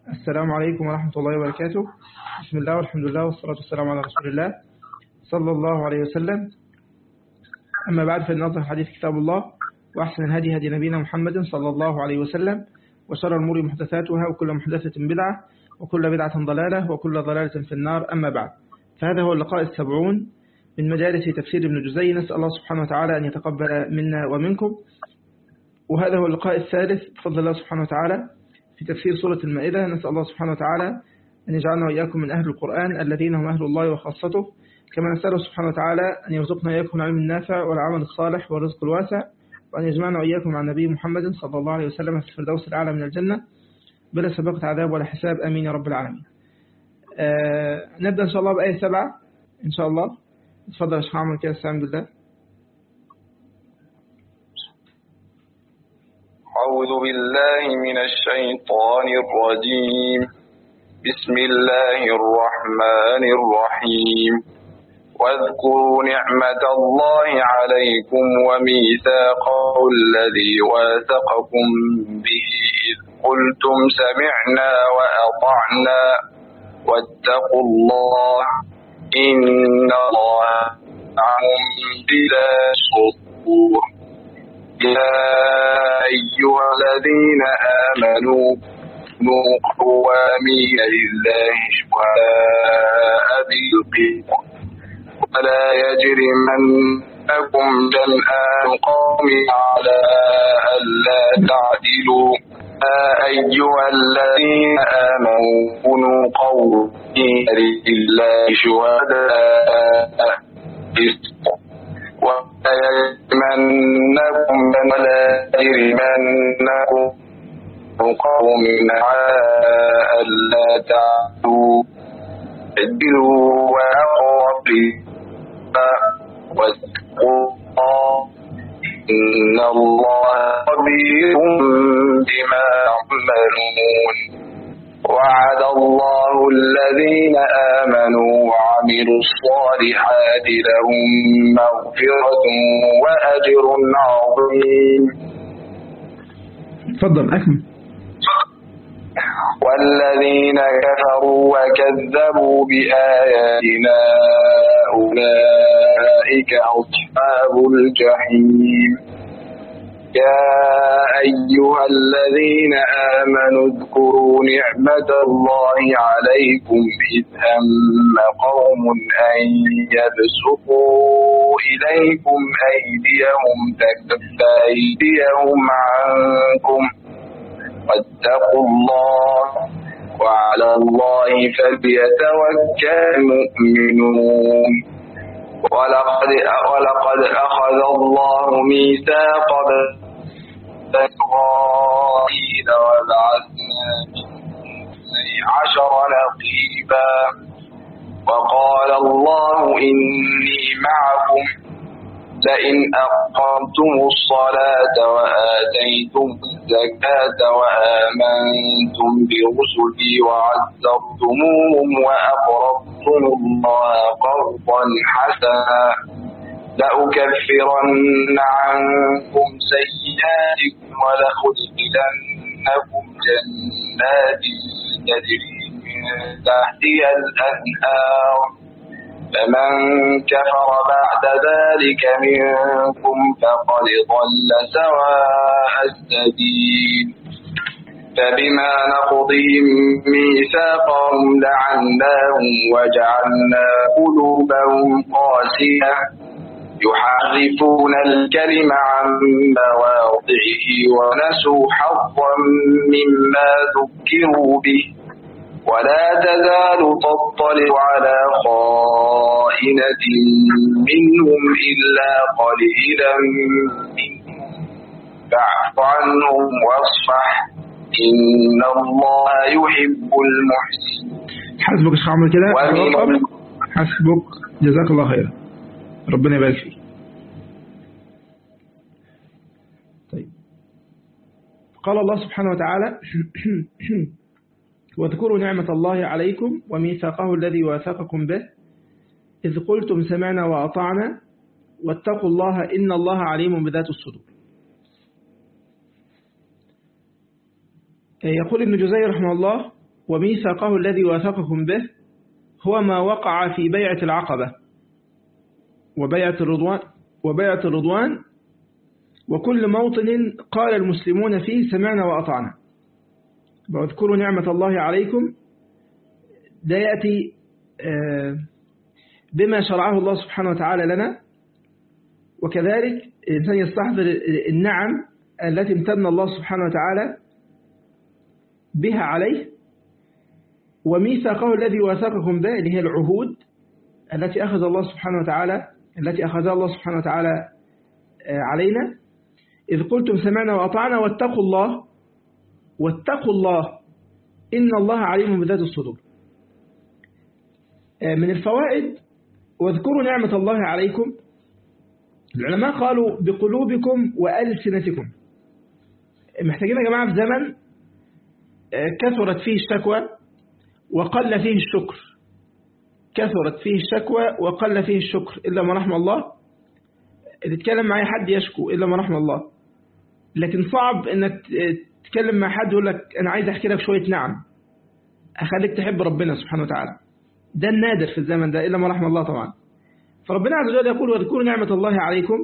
السلام عليكم ورحمة الله وبركاته بسم الله والحمد لله والصلاة والسلام على رسول الله صلى الله عليه وسلم أما بعد فإن حديث كتاب الله وأحسن الهدي هدي نبينا محمد صلى الله عليه وسلم وشر الأمور محدثاتها وكل محدثة بدعة وكل بدعة ضلالة وكل ضلالة في النار أما بعد فهذا هو اللقاء السبعون من مجالس تفسير ابن جزي نسأل الله سبحانه وتعالى أن يتقبل منا ومنكم وهذا هو اللقاء الثالث بفضل الله سبحانه وتعالى في تفسير سورة المائدة نسأل الله سبحانه وتعالى أن يجعلنا وإياكم من أهل القرآن الذين هم أهل الله وخاصته كما نسأله سبحانه وتعالى أن يرزقنا إياكم العلم النافع والعمل الصالح والرزق الواسع وأن يجمعنا وإياكم مع النبي محمد صلى الله عليه وسلم في الفردوس الأعلى من الجنة بلا سابقة عذاب ولا حساب أمين يا رب العالمين آه نبدأ إن شاء الله بآية سبعة إن شاء الله اتفضل يا شيخ عمر كده استعين بالله أعوذ بالله من الشيطان الرجيم بسم الله الرحمن الرحيم واذكروا نعمة الله عليكم وميثاقه الذي واثقكم به إذ قلتم سمعنا وأطعنا واتقوا الله إن الله بلا صدور يا أيها الذين آمنوا كونوا قوامين لله شهداء بالقسط ولا يجرمنكم شنآن قوم على ألا تعدلوا يا أيها الذين آمنوا كونوا قوامين لله شهداء بالقسط ولا يجرمنكم ولا يجرمنكم قوم على ألا تعدوا اعدلوا وأقرب واتقوا الله إن الله خبير بما تعملون وعد الله الذين آمنوا وعملوا الصالحات لهم مغفرة وأجر عظيم اتفضل أكمل والذين كفروا وكذبوا بآياتنا أولئك أصحاب الجحيم يا أيها الذين آمنوا اذكروا نعمة الله عليكم إذ هم قوم أن يبسطوا إليكم أيديهم تكف أيديهم عنكم واتقوا الله وعلى الله فليتوكل المؤمنون ولقد ولقد أخذ الله ميثاق إسرائيل وبعثنا اثني عشر نقيبا وقال الله إني معكم لئن أقمتم الصلاة وآتيتم الزكاة وآمنتم برسلي وعزرتموهم وأقرضتم الله قرضا حسنا لأكفرن عنكم سيئاتكم ولأدخلنكم جنات تجري من تحتها الأنهار فمن كفر بعد ذلك منكم فقد ضل سواء السبيل فبما نقضهم ميثاقهم لعناهم وجعلنا قلوبهم قاسية يحرفون الكلم عن مواضعه ونسوا حظا مما ذكروا به ولا تزال تطلع على خائنة منهم إلا قليلا منهم فاعف عنهم واصفح إن الله يحب المحسنين حسبك يا شيخ عمر كده ومن حسبك جزاك الله خيرا ربنا يبارك فيك طيب قال الله سبحانه وتعالى واذكروا نعمة الله عليكم وميثاقه الذي واثقكم به إذ قلتم سمعنا وأطعنا واتقوا الله إن الله عليم بذات الصدور يقول ابن جزي رحمه الله وميثاقه الذي واثقكم به هو ما وقع في بيعة العقبة وبيعة الرضوان وبيعة الرضوان وكل موطن قال المسلمون فيه سمعنا وأطعنا واذكروا نعمة الله عليكم ده يأتي بما شرعه الله سبحانه وتعالى لنا وكذلك الإنسان يستحضر النعم التي امتن الله سبحانه وتعالى بها عليه وميثاقه الذي واثقكم به اللي هي العهود التي أخذ الله سبحانه وتعالى التي أخذها الله سبحانه وتعالى علينا إذ قلتم سمعنا وأطعنا واتقوا الله واتقوا الله إن الله عليم بذات الصدور من الفوائد واذكروا نعمة الله عليكم العلماء قالوا بقلوبكم وألسنتكم محتاجين يا جماعة في زمن كثرت فيه الشكوى وقل فيه الشكر كثرت فيه الشكوى وقل فيه الشكر إلا ما رحم الله تتكلم مع حد يشكو إلا ما رحم الله لكن صعب انك تتكلم مع حد يقول لك انا عايز احكي لك شوية نعم اخليك تحب ربنا سبحانه وتعالى ده النادر في الزمن ده إلا ما رحم الله طبعا فربنا عز وجل يقول واذكروا نعمة الله عليكم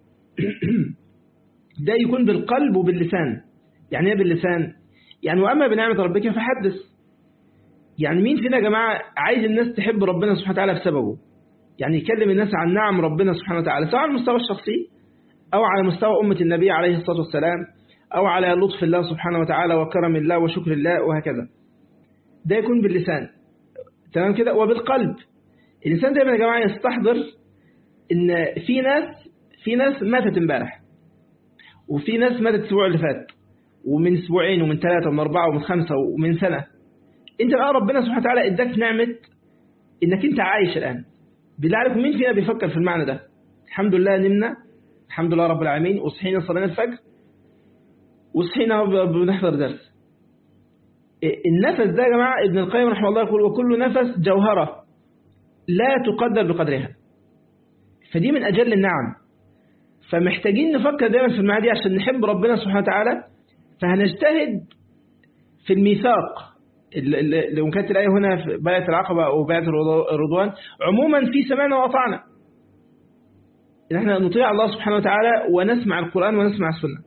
ده يكون بالقلب وباللسان يعني ايه باللسان يعني وأما بنعمة ربك فحدث يعني مين فينا يا جماعة عايز الناس تحب ربنا سبحانه وتعالى بسببه يعني يكلم الناس عن نعم ربنا سبحانه وتعالى سواء على المستوى الشخصي أو على مستوى أمة النبي عليه الصلاة والسلام أو على لطف الله سبحانه وتعالى وكرم الله وشكر الله وهكذا ده يكون باللسان تمام كده وبالقلب الإنسان دايما يا جماعة يستحضر إن في ناس في ناس ماتت امبارح وفي ناس ماتت الأسبوع اللي فات ومن أسبوعين ومن ثلاثة ومن أربعة ومن خمسة ومن سنة أنت بقى ربنا سبحانه وتعالى إداك نعمة إنك أنت عايش الآن بالله عليكم مين فينا بيفكر في المعنى ده الحمد لله نمنا الحمد لله رب العالمين وصحينا صلينا الفجر وصحينا بنحضر درس النفس ده يا جماعة ابن القيم رحمه الله يقول وكل نفس جوهرة لا تقدر بقدرها فدي من أجل النعم فمحتاجين نفكر دايما في المعاني دي عشان نحب ربنا سبحانه وتعالى فهنجتهد في الميثاق لو كانت الآية هنا في بيعة العقبة أو بيعة الرضوان عموما في سمعنا وأطعنا إن احنا نطيع الله سبحانه وتعالى ونسمع القرآن ونسمع السنة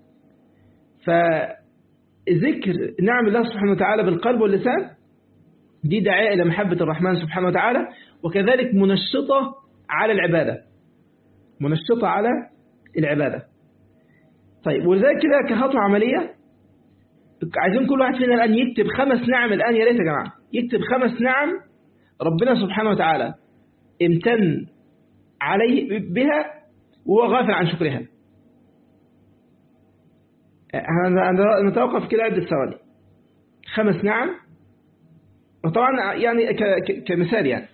فذكر نعم الله سبحانه وتعالى بالقلب واللسان دي داعية إلى محبة الرحمن سبحانه وتعالى وكذلك منشطة على العبادة منشطة على العبادة طيب ولذلك كده كخطوة عملية عايزين كل واحد فينا الآن يكتب خمس نعم الآن يا ريت يا جماعة يكتب خمس نعم ربنا سبحانه وتعالى امتن عليه بها وهو غافل عن شكرها نتوقف كده عدة ثواني خمس نعم وطبعا يعني كمثال يعني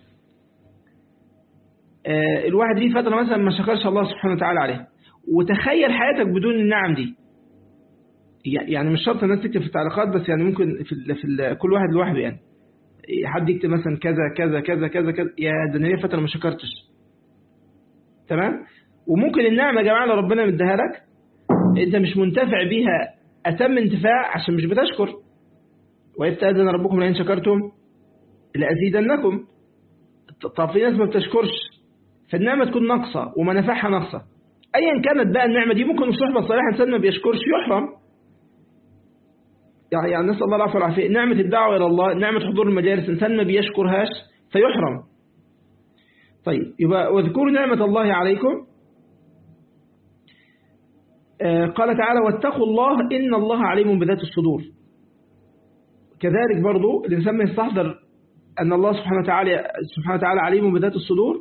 الواحد ليه فترة مثلا ما شكرش الله سبحانه وتعالى عليه وتخيل حياتك بدون النعم دي يعني مش شرط الناس تكتب في التعليقات بس يعني ممكن في, ال في ال كل واحد لوحده يعني حد يكتب مثلا كذا كذا كذا كذا كذا يا ده انا ليه فترة ما شكرتش تمام وممكن النعمة يا جماعة اللي ربنا مديها لك انت مش منتفع بيها اتم انتفاع عشان مش بتشكر ويستأذن ربكم لئن شكرتم لأزيدنكم طب في ناس ما بتشكرش فالنعمة تكون ناقصة ومنافعها ناقصة ايا كانت بقى النعمة دي ممكن الصحبة الصالحة انسان ما بيشكرش يحرم يعني يعني نسأل الله العفو والعافية نعمة الدعوة إلى الله نعمة حضور المجالس إنسان ما بيشكرهاش فيحرم طيب يبقى واذكروا نعمة الله عليكم آه قال تعالى واتقوا الله إن الله عليم بذات الصدور كذلك برضو الإنسان ما يستحضر أن الله سبحانه وتعالى سبحانه وتعالى عليم بذات الصدور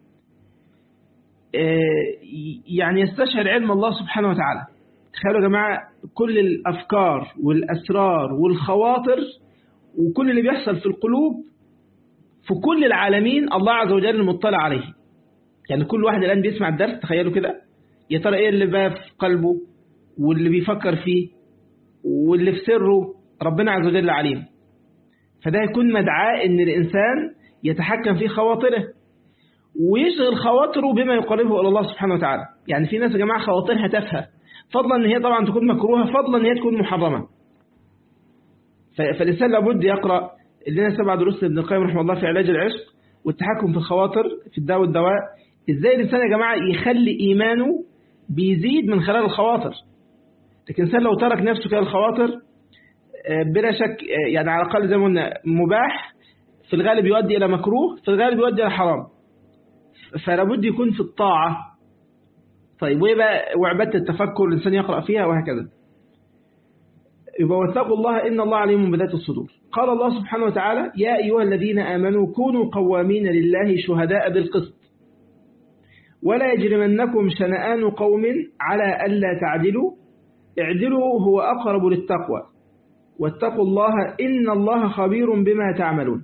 آه يعني يستشعر علم الله سبحانه وتعالى تخيلوا يا جماعة كل الأفكار والأسرار والخواطر وكل اللي بيحصل في القلوب في كل العالمين الله عز وجل مطلع عليه يعني كل واحد الآن بيسمع الدرس تخيلوا كده يا ترى إيه اللي بقى في قلبه واللي بيفكر فيه واللي في سره ربنا عز وجل عليم فده يكون مدعاة إن الإنسان يتحكم في خواطره ويشغل خواطره بما يقربه إلى الله سبحانه وتعالى يعني في ناس يا جماعة خواطرها تافهه فضلا ان هي طبعا تكون مكروهة فضلا ان هي تكون محرمة فالإنسان لابد يقرأ لنا سبع دروس لابن القيم رحمه الله في علاج العشق والتحكم في الخواطر في الدواء والدواء ازاي الإنسان يا جماعة يخلي إيمانه بيزيد من خلال الخواطر لكن الإنسان لو ترك نفسه كده الخواطر بلا شك يعني على الأقل زي ما قلنا مباح في الغالب يؤدي إلى مكروه في الغالب يؤدي إلى حرام فلابد يكون في الطاعة طيب وإيه بقى وعبادة التفكر الإنسان يقرأ فيها وهكذا يبقى واتقوا الله إن الله عليم بذات الصدور قال الله سبحانه وتعالى يا أيها الذين آمنوا كونوا قوامين لله شهداء بالقسط ولا يجرمنكم شنآن قوم على ألا تعدلوا اعدلوا هو أقرب للتقوى واتقوا الله إن الله خبير بما تعملون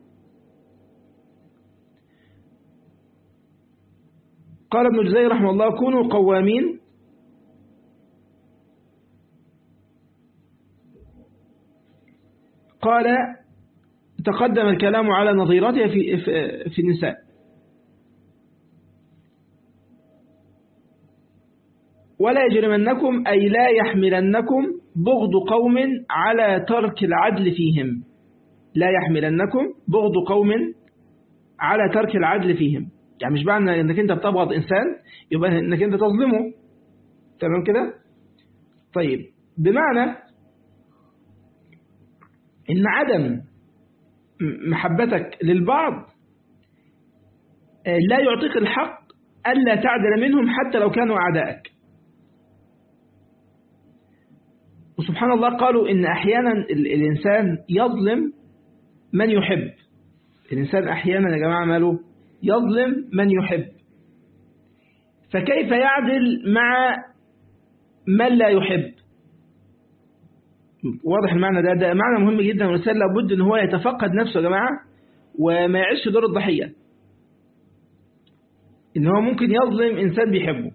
قال ابن جزي رحمه الله كونوا قوامين قال تقدم الكلام على نظيرتها في, في النساء ولا يجرمنكم أي لا يحملنكم بغض قوم على ترك العدل فيهم لا يحملنكم بغض قوم على ترك العدل فيهم يعني مش معنى انك انت بتبغض انسان يبقى انك انت تظلمه تمام كده طيب بمعنى ان عدم محبتك للبعض لا يعطيك الحق ألا تعدل منهم حتى لو كانوا أعدائك وسبحان الله قالوا إن أحيانا الإنسان يظلم من يحب الإنسان أحيانا يا جماعة ماله يظلم من يحب فكيف يعدل مع من لا يحب واضح المعنى ده ده معنى مهم جدا والإنسان لابد ان هو يتفقد نفسه يا جماعة وما يعيش دور الضحية ان هو ممكن يظلم إنسان بيحبه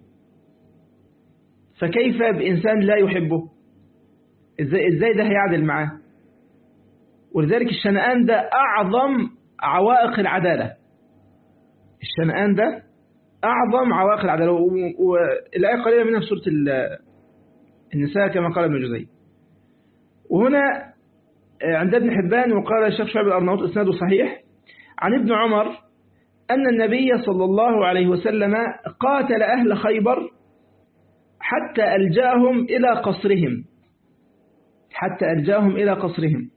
فكيف بإنسان لا يحبه ازاي, ازاي ده هيعدل معاه ولذلك الشنآن ده أعظم عوائق العدالة الشنآن ده أعظم عوائق العدالة والآية قليلة منها في سورة النساء كما قال ابن جزي وهنا عند ابن حبان وقال الشيخ شعب الأرناؤوط إسناده صحيح عن ابن عمر أن النبي صلى الله عليه وسلم قاتل أهل خيبر حتى ألجأهم إلى قصرهم حتى ألجأهم إلى قصرهم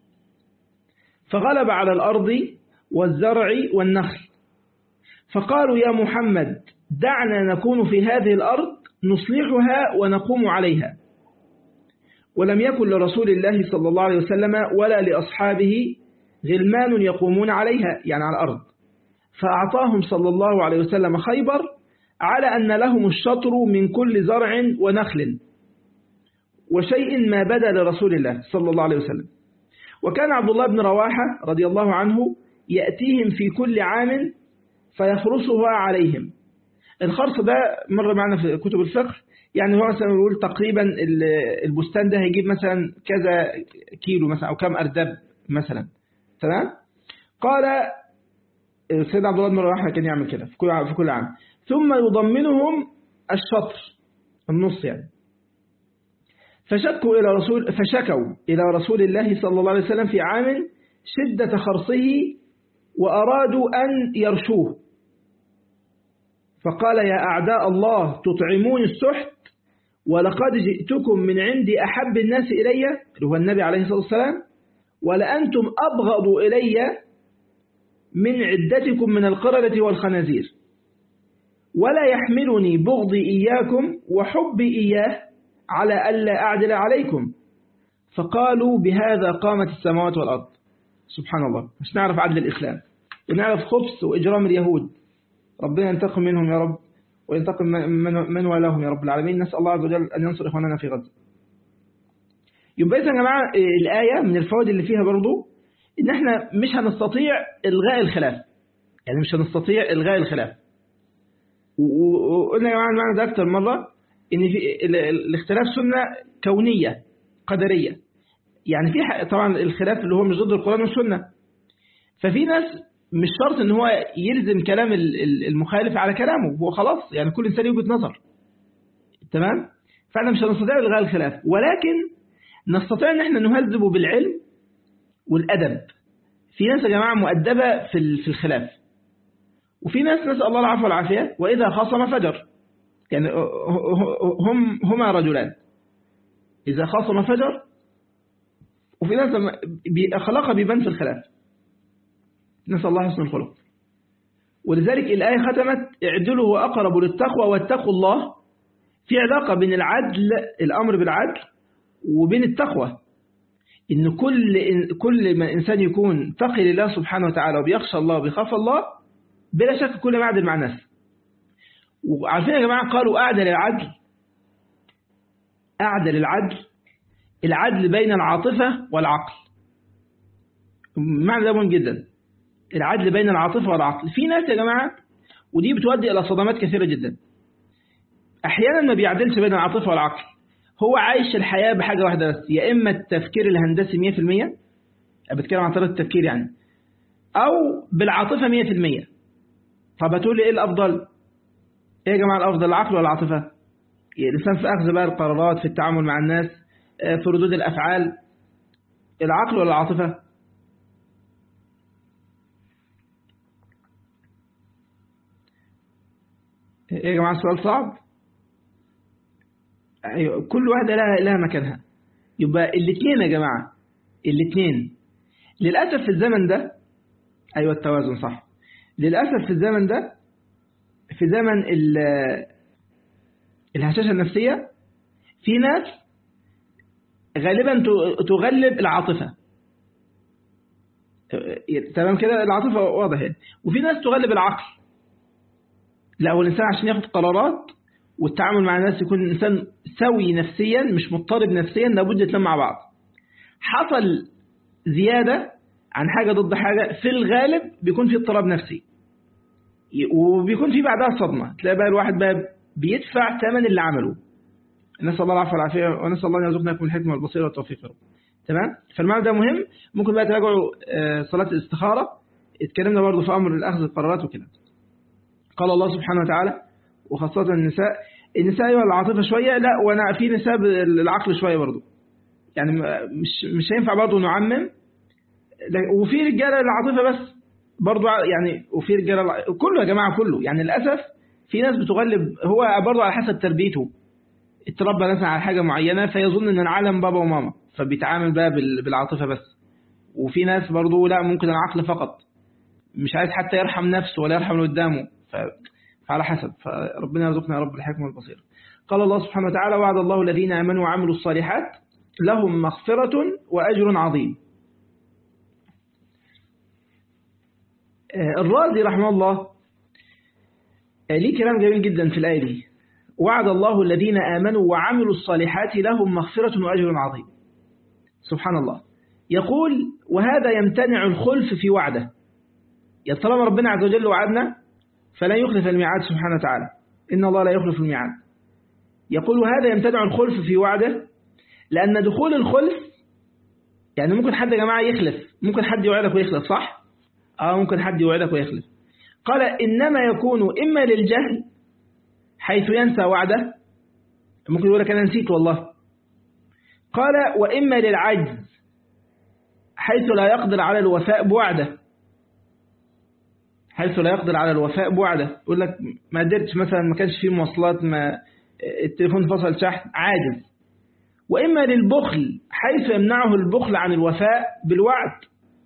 فغلب على الأرض والزرع والنخل فقالوا يا محمد دعنا نكون في هذه الأرض نصلحها ونقوم عليها ولم يكن لرسول الله صلى الله عليه وسلم ولا لأصحابه غلمان يقومون عليها يعني على الأرض فأعطاهم صلى الله عليه وسلم خيبر على أن لهم الشطر من كل زرع ونخل وشيء ما بدا لرسول الله صلى الله عليه وسلم وكان عبد الله بن رواحة رضي الله عنه يأتيهم في كل عام فيخرصها عليهم الخرص ده مر معنا في كتب الفقه يعني هو مثلا يقول تقريبا البستان ده هيجيب مثلا كذا كيلو مثلا أو كم أردب مثلا تمام قال السيد عبد الله بن رواحة كان يعمل كده في كل في كل عام ثم يضمنهم الشطر النص يعني فشكوا إلى رسول فشكوا إلى رسول الله صلى الله عليه وسلم في عام شدة خرصه وأرادوا أن يرشوه فقال يا أعداء الله تطعمون السحت ولقد جئتكم من عندي أحب الناس إلي اللي هو النبي عليه الصلاة والسلام ولأنتم أبغض إلي من عدتكم من القردة والخنازير ولا يحملني بغضي إياكم وحبي إياه على ألا أعدل عليكم فقالوا بهذا قامت السماوات والأرض سبحان الله مش نعرف عدل الإسلام ونعرف خبث وإجرام اليهود ربنا ينتقم منهم يا رب وينتقم من, من ولاهم يا رب العالمين نسأل الله عز وجل أن ينصر إخواننا في غزة يبقى إذا يا جماعة الآية من الفوائد اللي فيها برضو إن إحنا مش هنستطيع إلغاء الخلاف يعني مش هنستطيع إلغاء الخلاف وقلنا يا جماعة المعنى ده أكتر مرة إن في الاختلاف سنة كونية قدرية يعني في طبعا الخلاف اللي هو مش ضد القرآن والسنة ففي ناس مش شرط ان هو يلزم كلام المخالف على كلامه هو خلاص يعني كل انسان وجهه نظر تمام فاحنا مش هنستطيع الغاء الخلاف ولكن نستطيع ان احنا نهذبه بالعلم والأدب في ناس يا جماعة مؤدبة في في الخلاف وفي ناس نسأل الله العفو والعافية وإذا خاصم فجر يعني هم هما رجلان إذا خاصم فجر وفي ناس أخلاقها بيبان في الخلاف نسأل الله حسن الخلق ولذلك الآية ختمت اعدلوا وأقرب للتقوى واتقوا الله في علاقة بين العدل الأمر بالعدل وبين التقوى إن كل كل ما إنسان يكون تقي لله سبحانه وتعالى وبيخشى الله وبيخاف الله بلا شك كل ما يعدل مع الناس وعارفين يا جماعة قالوا أعدل العدل أعدل العدل العدل بين العاطفة والعقل معنى ده مهم جدا العدل بين العاطفة والعقل في ناس يا جماعة ودي بتؤدي إلى صدمات كثيرة جدا أحيانا ما بيعدلش بين العاطفة والعقل هو عايش الحياة بحاجة واحدة بس يا إما التفكير الهندسي 100% أنا بتكلم عن طريقة التفكير يعني أو بالعاطفة 100% طب هتقول لي إيه الأفضل إيه يا جماعة الأفضل العقل ولا العاطفة الإنسان في أخذ بقى القرارات في التعامل مع الناس في ردود الأفعال العقل ولا العاطفة ايه يا جماعة السؤال صعب أيوة كل واحدة لها لها مكانها يبقى الاثنين يا جماعة الاثنين للأسف في الزمن ده أيوة التوازن صح للأسف في الزمن ده في زمن الهشاشة النفسية في ناس غالبا تغلب العاطفة تمام كده العاطفة واضح يعني وفي ناس تغلب العقل لا هو الإنسان عشان ياخد قرارات والتعامل مع الناس يكون إنسان سوي نفسيا مش مضطرب نفسيا لابد يتلم مع بعض حصل زيادة عن حاجة ضد حاجة في الغالب بيكون في اضطراب نفسي وبيكون في بعدها صدمة تلاقي بقى الواحد بقى بيدفع ثمن اللي عمله نسأل الله العفو والعافية ونسأل الله أن يرزقنا يكون الحكمة والبصيرة والتوفيق يا رب تمام فالمعنى ده مهم ممكن بقى تراجعوا صلاة الاستخارة اتكلمنا برضه في أمر الأخذ القرارات وكده قال الله سبحانه وتعالى وخاصة النساء النساء أيوة العاطفة شوية لا وأنا في نساء العقل شوية برضه يعني مش مش هينفع برضه نعمم وفي رجالة العاطفة بس برضه يعني وفي رجالة كله يا جماعة كله يعني للأسف في ناس بتغلب هو برضه على حسب تربيته اتربى مثلا على حاجة معينة فيظن ان العالم بابا وماما فبيتعامل بقى بالعاطفة بس وفي ناس برضه لا ممكن العقل فقط مش عايز حتى يرحم نفسه ولا يرحم اللي قدامه فعلى حسب فربنا يرزقنا يا رب الحكمة والبصيرة قال الله سبحانه وتعالى وعد الله الذين آمنوا وعملوا الصالحات لهم مغفرة وأجر عظيم الرازي رحمه الله ليه كلام جميل جدا في الآية دي وعد الله الذين آمنوا وعملوا الصالحات لهم مغفرة وأجر عظيم سبحان الله يقول وهذا يمتنع الخلف في وعده يا طالما ربنا عز وجل وعدنا فلا يخلف الميعاد سبحانه وتعالى إن الله لا يخلف الميعاد يقول وهذا يمتنع الخلف في وعده لأن دخول الخلف يعني ممكن حد يا جماعة يخلف ممكن حد يوعدك ويخلف صح؟ آه ممكن حد يوعدك ويخلف قال إنما يكون إما للجهل حيث ينسى وعده ممكن يقول لك أنا نسيت والله قال وإما للعجز حيث لا يقدر على الوفاء بوعده حيث لا يقدر على الوفاء بوعده يقول لك ما قدرتش مثلا ما كانش فيه مواصلات ما التليفون فصل شحن عاجز وإما للبخل حيث يمنعه البخل عن الوفاء بالوعد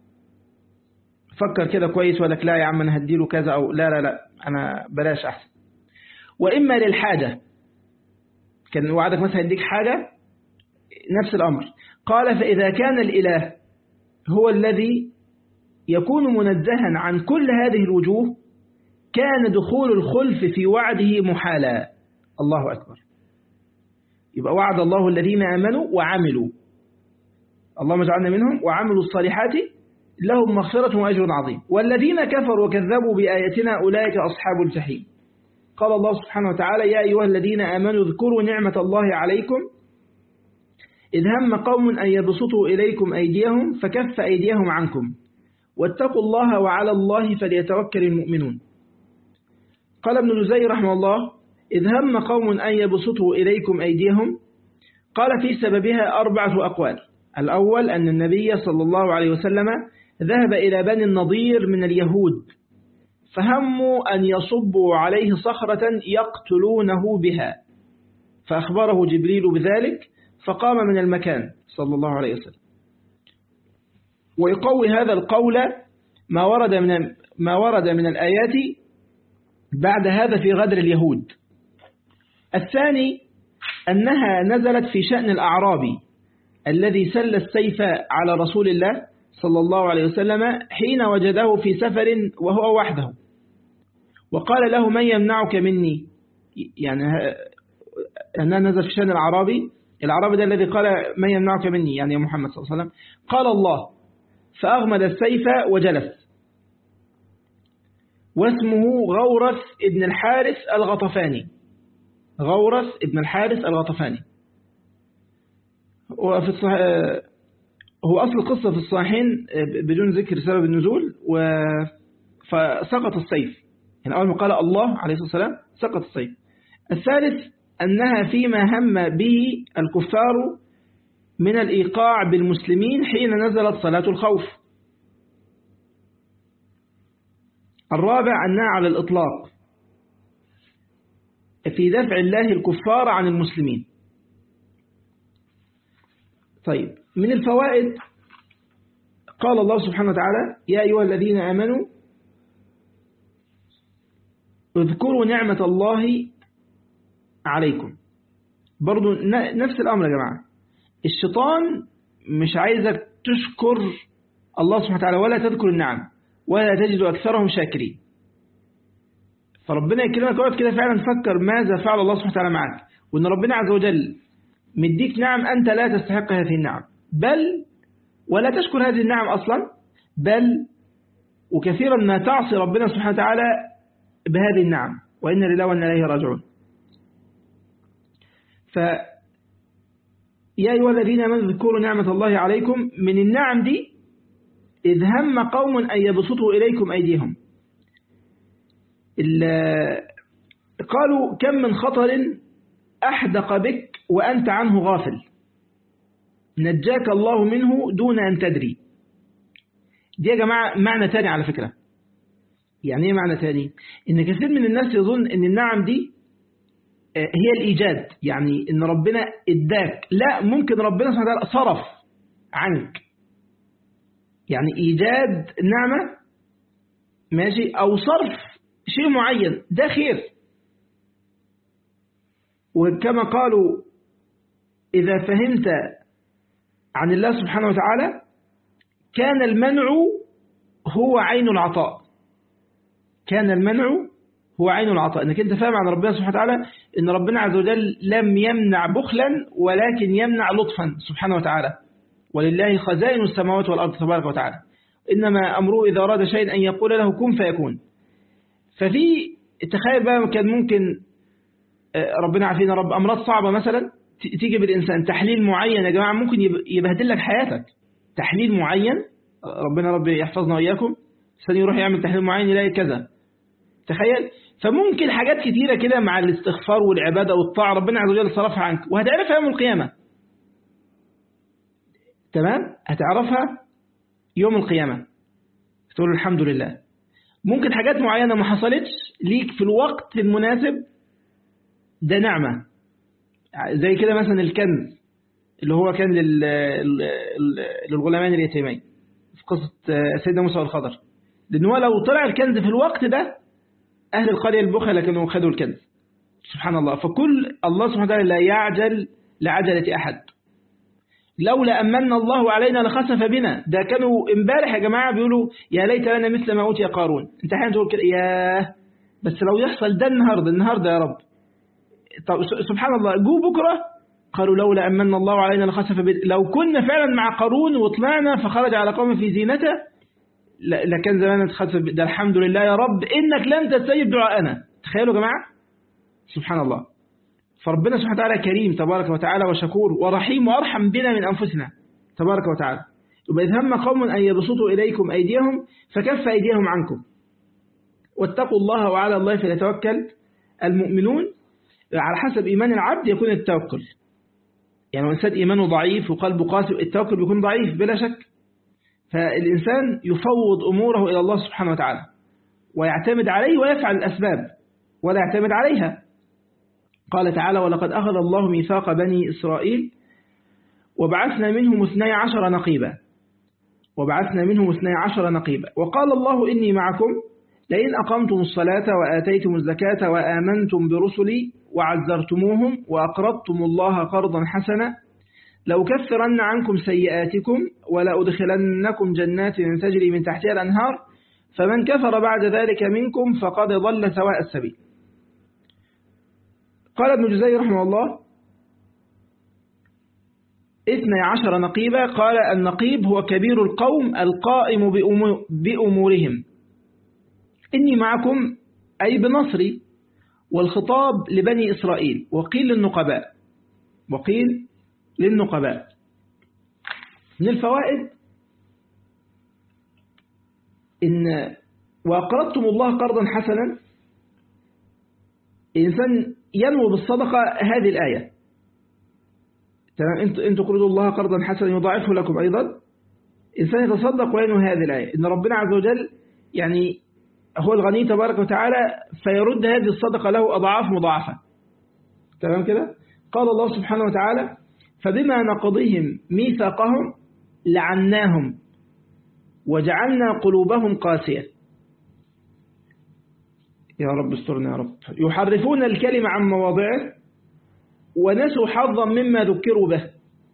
فكر كده كويس ولك لا يا عم أنا هديله كذا أو لا لا لا أنا بلاش أحسن وإما للحاجة كان وعدك مثلا يديك حاجة نفس الأمر قال فإذا كان الإله هو الذي يكون منزها عن كل هذه الوجوه كان دخول الخلف في وعده محالا الله أكبر يبقى وعد الله الذين آمنوا وعملوا اللهم اجعلنا منهم وعملوا الصالحات لهم مغفرة وأجر عظيم والذين كفروا وكذبوا بآياتنا أولئك أصحاب الجحيم قال الله سبحانه وتعالى يا أيها الذين آمنوا اذكروا نعمة الله عليكم إذ هم قوم أن يبسطوا إليكم أيديهم فكف أيديهم عنكم واتقوا الله وعلى الله فليتوكل المؤمنون قال ابن جزي رحمه الله إذ هم قوم أن يبسطوا إليكم أيديهم قال في سببها أربعة أقوال الأول أن النبي صلى الله عليه وسلم ذهب إلى بني النضير من اليهود فهموا أن يصبوا عليه صخرة يقتلونه بها فأخبره جبريل بذلك فقام من المكان صلى الله عليه وسلم ويقوي هذا القول ما ورد من ما ورد من الآيات بعد هذا في غدر اليهود الثاني أنها نزلت في شأن الأعرابي الذي سل السيف على رسول الله صلى الله عليه وسلم حين وجده في سفر وهو وحده وقال له من يمنعك مني يعني أنها نزل في شأن الأعرابي الأعرابي ده الذي قال من يمنعك مني يعني يا محمد صلى الله عليه وسلم قال الله فأغمد السيف وجلس واسمه غورث ابن الحارث الغطفاني غورث ابن الحارث الغطفاني وفي الصح... هو أصل القصة في الصحيحين بدون ذكر سبب النزول و... فسقط السيف يعني أول ما قال الله عليه الصلاة والسلام سقط السيف الثالث أنها فيما هم به الكفار من الإيقاع بالمسلمين حين نزلت صلاة الخوف الرابع أنها على الإطلاق في دفع الله الكفار عن المسلمين طيب من الفوائد قال الله سبحانه وتعالى يا أيها الذين آمنوا اذكروا نعمة الله عليكم برضو نفس الأمر يا جماعة الشيطان مش عايزك تشكر الله سبحانه وتعالى ولا تذكر النعم ولا تجد أكثرهم شاكرين فربنا يكلمك وقت كده فعلا فكر ماذا فعل الله سبحانه وتعالى معك وأن ربنا عز وجل مديك نعم أنت لا تستحق هذه النعم بل ولا تشكر هذه النعم أصلا بل وكثيرا ما تعصي ربنا سبحانه وتعالى بهذه النعم وإن لله وإن إليه راجعون ف يا أيها الذين آمنوا اذكروا نعمة الله عليكم من النعم دي إذ هم قوم أن يبسطوا إليكم أيديهم قالوا كم من خطر أحدق بك وأنت عنه غافل نجاك الله منه دون أن تدري دي يا جماعة معنى تاني على فكرة يعني ايه معنى تاني ان كثير من الناس يظن ان النعم دي هي الإيجاد يعني ان ربنا اداك لا ممكن ربنا سبحانه وتعالى صرف عنك يعني إيجاد نعمة ماشي أو صرف شيء معين ده خير وكما قالوا إذا فهمت عن الله سبحانه وتعالى كان المنع هو عين العطاء كان المنع هو عين العطاء انك انت فاهم عن ربنا سبحانه وتعالى ان ربنا عز وجل لم يمنع بخلا ولكن يمنع لطفا سبحانه وتعالى ولله خزائن السماوات والارض تبارك وتعالى انما امره اذا اراد شيئا ان يقول له كن فيكون ففي تخيل بقى كان ممكن ربنا عافينا رب امراض صعبه مثلا تيجي بالانسان تحليل معين يا جماعه ممكن يبهدل لك حياتك تحليل معين ربنا رب يحفظنا واياكم الانسان يروح يعمل تحليل معين يلاقي كذا تخيل فممكن حاجات كتيرة كده مع الاستغفار والعبادة والطاعة ربنا عز وجل صرفها عنك وهتعرفها يوم القيامة تمام هتعرفها يوم القيامة تقول الحمد لله ممكن حاجات معينة ما حصلتش ليك في الوقت المناسب ده نعمة زي كده مثلا الكنز اللي هو كان للغلامان اليتيمين في قصة سيدنا موسى والخضر لأن هو لو طلع الكنز في الوقت ده أهل القرية البخلة كانوا خدوا الكنز سبحان الله فكل الله سبحانه وتعالى لا يعجل لعجلة أحد لولا أمن الله علينا لخسف بنا ده كانوا امبارح يا جماعة بيقولوا يا ليت لنا مثل ما أوتي قارون انت حين تقول كده ياه بس لو يحصل ده النهاردة النهاردة يا رب طب سبحان الله جو بكرة قالوا لولا أمن الله علينا لخسف بنا لو كنا فعلا مع قارون وطلعنا فخرج على قوم في زينته لكان زمان اتخذ ده الحمد لله يا رب إنك لم تستجب دعاءنا تخيلوا يا جماعة سبحان الله فربنا سبحانه وتعالى كريم تبارك وتعالى وشكور ورحيم وأرحم بنا من أنفسنا تبارك وتعالى يبقى إذ هم قوم أن يبسطوا إليكم أيديهم فكف أيديهم عنكم واتقوا الله وعلى الله فليتوكل المؤمنون على حسب إيمان العبد يكون التوكل يعني لو إنسان إيمانه ضعيف وقلبه قاسي التوكل بيكون ضعيف بلا شك فالإنسان يفوض أموره إلى الله سبحانه وتعالى ويعتمد عليه ويفعل الأسباب ولا يعتمد عليها قال تعالى ولقد أخذ الله ميثاق بني إسرائيل وبعثنا منهم اثني عشر نقيبا وبعثنا منهم اثني عشر نقيبا وقال الله إني معكم لئن أقمتم الصلاة وآتيتم الزكاة وآمنتم برسلي وعزرتموهم وأقرضتم الله قرضا حسنا لأكفرن عنكم سيئاتكم ولأدخلنكم جنات تجري من تحتها الأنهار فمن كفر بعد ذلك منكم فقد ضل سواء السبيل قال ابن جزي رحمه الله اثني عشر نقيبا قال النقيب هو كبير القوم القائم بأمورهم إني معكم أي بنصري والخطاب لبني إسرائيل وقيل للنقباء وقيل للنقباء من الفوائد إن وأقرضتم الله قرضا حسنا الإنسان ينمو بالصدقة هذه الآية تمام إن تقرضوا الله قرضا حسنا يضاعفه لكم أيضا إنسان يتصدق وينمو هذه الآية إن ربنا عز وجل يعني هو الغني تبارك وتعالى فيرد هذه الصدقة له أضعاف مضاعفة تمام كده قال الله سبحانه وتعالى فبما نقضيهم ميثاقهم لعناهم وجعلنا قلوبهم قاسية يا رب استرنا يا رب يحرفون الكلمة عن مواضعه ونسوا حظا مما ذكروا به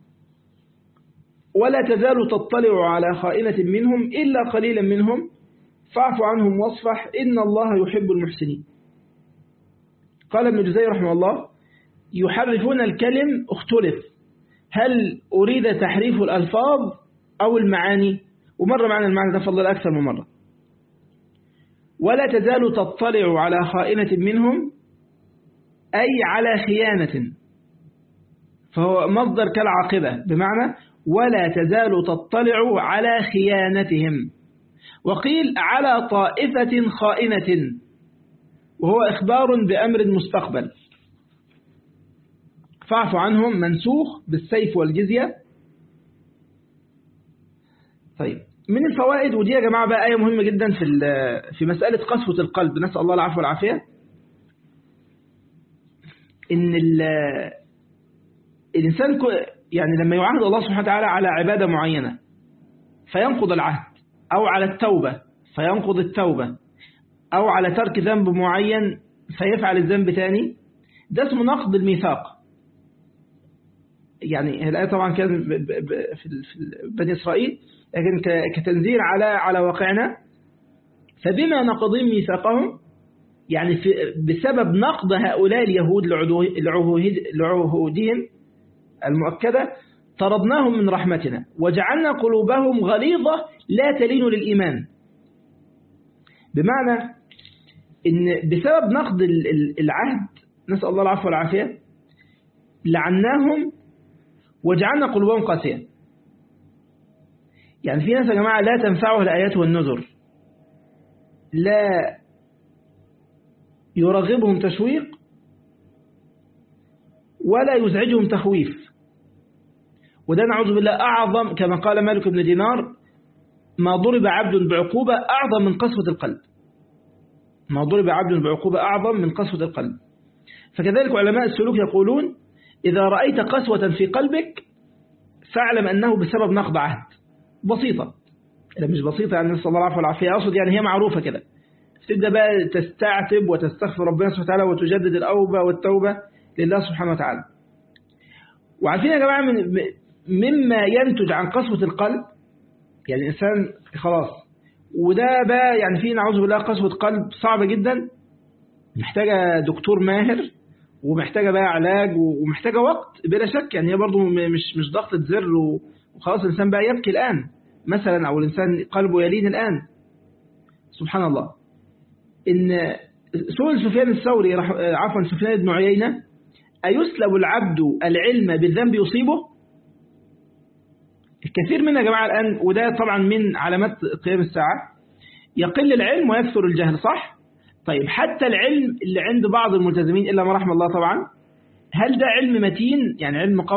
ولا تزال تطلع على خائنة منهم إلا قليلا منهم فاعف عنهم واصفح إن الله يحب المحسنين قال ابن جزي رحمه الله يحرفون الكلم اختلف هل أريد تحريف الألفاظ أو المعاني ومر معنا المعنى ده فضل أكثر من مرة ولا تزال تطلع على خائنة منهم أي على خيانة فهو مصدر كالعاقبة بمعنى ولا تزال تطلع على خيانتهم وقيل على طائفة خائنة وهو إخبار بأمر مستقبل فاعف عنهم منسوخ بالسيف والجزية طيب من الفوائد ودي يا جماعة بقى آية مهمة جدا في في مسألة قسوة القلب نسأل الله العفو والعافية إن الإنسان يعني لما يعاهد الله سبحانه وتعالى على عبادة معينة فينقض العهد أو على التوبة فينقض التوبة أو على ترك ذنب معين فيفعل الذنب تاني ده اسمه نقض الميثاق يعني الآية طبعا كان في بني إسرائيل لكن كتنزيل على على واقعنا فبما نقضهم ميثاقهم يعني في بسبب نقض هؤلاء اليهود لعهودهم المؤكدة طردناهم من رحمتنا وجعلنا قلوبهم غليظة لا تلين للإيمان بمعنى إن بسبب نقض العهد نسأل الله العفو والعافية لعناهم وجعلنا قلوبهم قاسية يعني في ناس يا جماعة لا تنفعه الآيات والنذر لا يرغبهم تشويق ولا يزعجهم تخويف وده نعوذ بالله أعظم كما قال مالك بن دينار ما ضرب عبد بعقوبة أعظم من قسوة القلب ما ضرب عبد بعقوبة أعظم من قسوة القلب فكذلك علماء السلوك يقولون إذا رأيت قسوة في قلبك فاعلم أنه بسبب نقض عهد بسيطة لا مش بسيطة يعني نسأل الله العفو والعافية أقصد يعني هي معروفة كده تبدأ بقى تستعتب وتستغفر ربنا سبحانه وتعالى وتجدد الأوبة والتوبة لله سبحانه وتعالى وعارفين يا جماعة من مما ينتج عن قسوة القلب يعني الإنسان خلاص وده بقى يعني في نعوذ بالله قسوة قلب صعبة جدا محتاجة دكتور ماهر ومحتاجة بقى علاج ومحتاجة وقت بلا شك يعني هي برضه مش مش ضغطة زر وخلاص الإنسان بقى يبكي الآن مثلا أو الإنسان قلبه يلين الآن سبحان الله إن سئل سفيان الثوري عفوا سفيان بن عيينة أيسلب العبد العلم بالذنب يصيبه الكثير منا يا جماعة الآن وده طبعا من علامات قيام الساعة يقل العلم ويكثر الجهل صح؟ طيب حتى العلم اللي عند بعض الملتزمين إلا ما رحم الله طبعا هل ده علم متين يعني علم قوي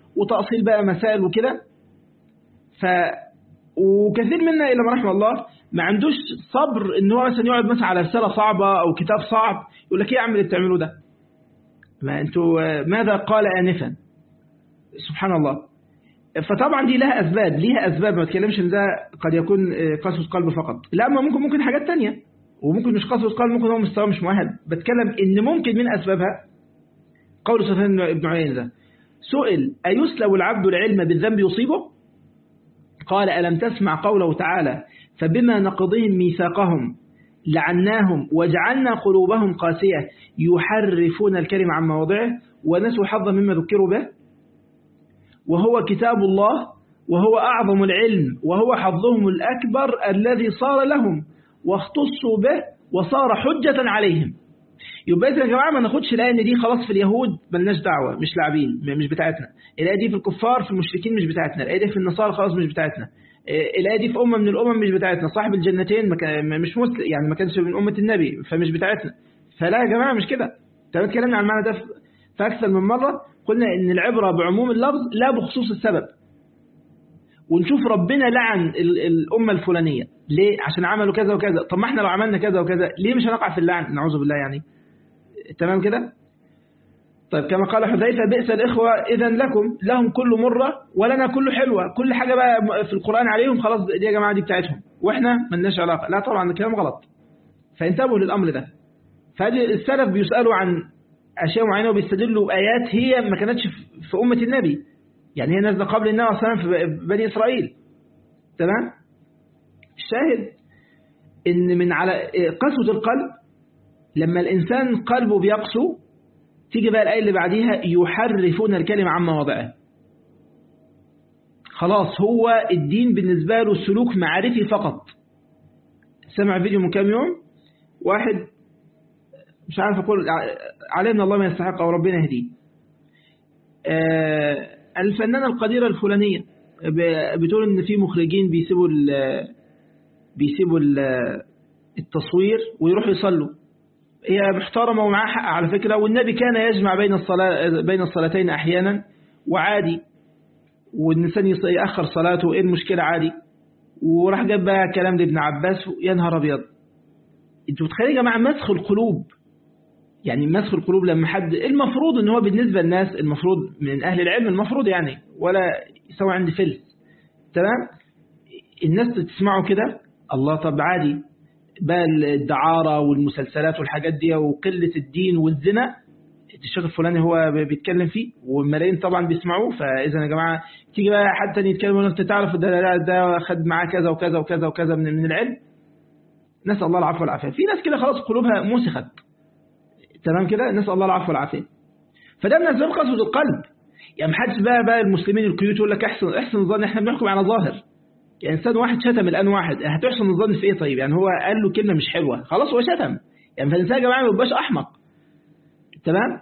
وتأصيل بقى مسائل وكده ف وكثير منا إلا ما رحم الله ما عندوش صبر ان هو مثلا يقعد مثلا على رسالة صعبة أو كتاب صعب يقول لك ايه يا عم اللي بتعملوه ده ما انتوا ماذا قال آنفا سبحان الله فطبعا دي لها أسباب ليها أسباب ما تكلمش ان ده قد يكون قسوة قلب فقط لا ما ممكن ممكن حاجات تانية وممكن مش قسوة قلب ممكن هو مستوى مش مؤهل بتكلم ان ممكن من أسبابها قول سفيان بن عيينة ده سئل أيسلب العبد العلم بالذنب يصيبه قال ألم تسمع قوله تعالى فبما نقضهم ميثاقهم لعناهم وجعلنا قلوبهم قاسية يحرفون الكلم عن مواضعه ونسوا حظا مما ذكروا به وهو كتاب الله وهو أعظم العلم وهو حظهم الأكبر الذي صار لهم واختصوا به وصار حجة عليهم يبقى يا جماعة ما ناخدش الآية إن دي خلاص في اليهود ملناش دعوة مش لاعبين مش بتاعتنا الآية دي في الكفار في المشركين مش بتاعتنا الآية دي في النصارى خلاص مش بتاعتنا الآية دي في أمة من الأمم مش بتاعتنا صاحب الجنتين مش مسلم يعني ما كانش من أمة النبي فمش بتاعتنا فلا يا جماعة مش كده طب اتكلمنا عن المعنى ده في أكثر من مرة قلنا إن العبرة بعموم اللفظ لا بخصوص السبب ونشوف ربنا لعن الأمة الفلانية ليه عشان عملوا كذا وكذا طب ما احنا لو عملنا كذا وكذا ليه مش هنقع في اللعن نعوذ بالله يعني تمام كده طيب كما قال حذيفة بئس الإخوة إذا لكم لهم كل مرة ولنا كل حلوة كل حاجة بقى في القرآن عليهم خلاص دي يا جماعة دي بتاعتهم وإحنا ملناش علاقة لا طبعا الكلام غلط فانتبهوا للأمر ده فهذه السلف بيسألوا عن أشياء معينة وبيستدلوا بآيات هي ما كانتش في أمة النبي يعني هي نازلة قبل النبي صلى الله عليه وسلم في بني إسرائيل تمام الشاهد إن من على قسوة القلب لما الإنسان قلبه بيقسو تيجي بقى الآية اللي بعديها يحرفون الكلمة عن مواضعه خلاص هو الدين بالنسبة له سلوك معرفي فقط سمع فيديو من كام يوم واحد مش عارف أقول علينا الله ما يستحق أو ربنا يهديه آه الفنانة القديرة الفلانية بتقول إن في مخرجين بيسيبوا بيسيبوا التصوير ويروحوا يصلوا هي محترمة ومعاها حق على فكرة والنبي كان يجمع بين الصلاة بين الصلاتين أحيانا وعادي والإنسان يأخر صلاته إيه المشكلة عادي وراح جاب بقى كلام لابن عباس يا نهار أبيض أنتوا متخيلين يا جماعة مسخ القلوب يعني مسخ القلوب لما حد المفروض ان هو بالنسبة للناس المفروض من أهل العلم المفروض يعني ولا يسوي عند فلس تمام الناس تسمعوا كده الله طب عادي بقى الدعارة والمسلسلات والحاجات دي وقلة الدين والزنا الشيخ الفلاني هو بيتكلم فيه والملايين طبعا بيسمعوه فإذا يا جماعة تيجي بقى حد تاني يتكلم انت تعرف ده ده خد معاه كذا وكذا وكذا وكذا من من العلم نسأل الله العفو والعافية في ناس كده خلاص قلوبها مسخت تمام كده نسأل الله العفو والعافية فده من أسباب قسوة القلب يعني محدش بقى بقى المسلمين الكيوت يقول لك احسن احسن ظن احنا بنحكم على ظاهر يعني انسان واحد شتم الان واحد هتحسن الظن في ايه طيب يعني هو قال له كلمه مش حلوه خلاص هو شتم يعني فالانسان يا جماعه ما يبقاش احمق تمام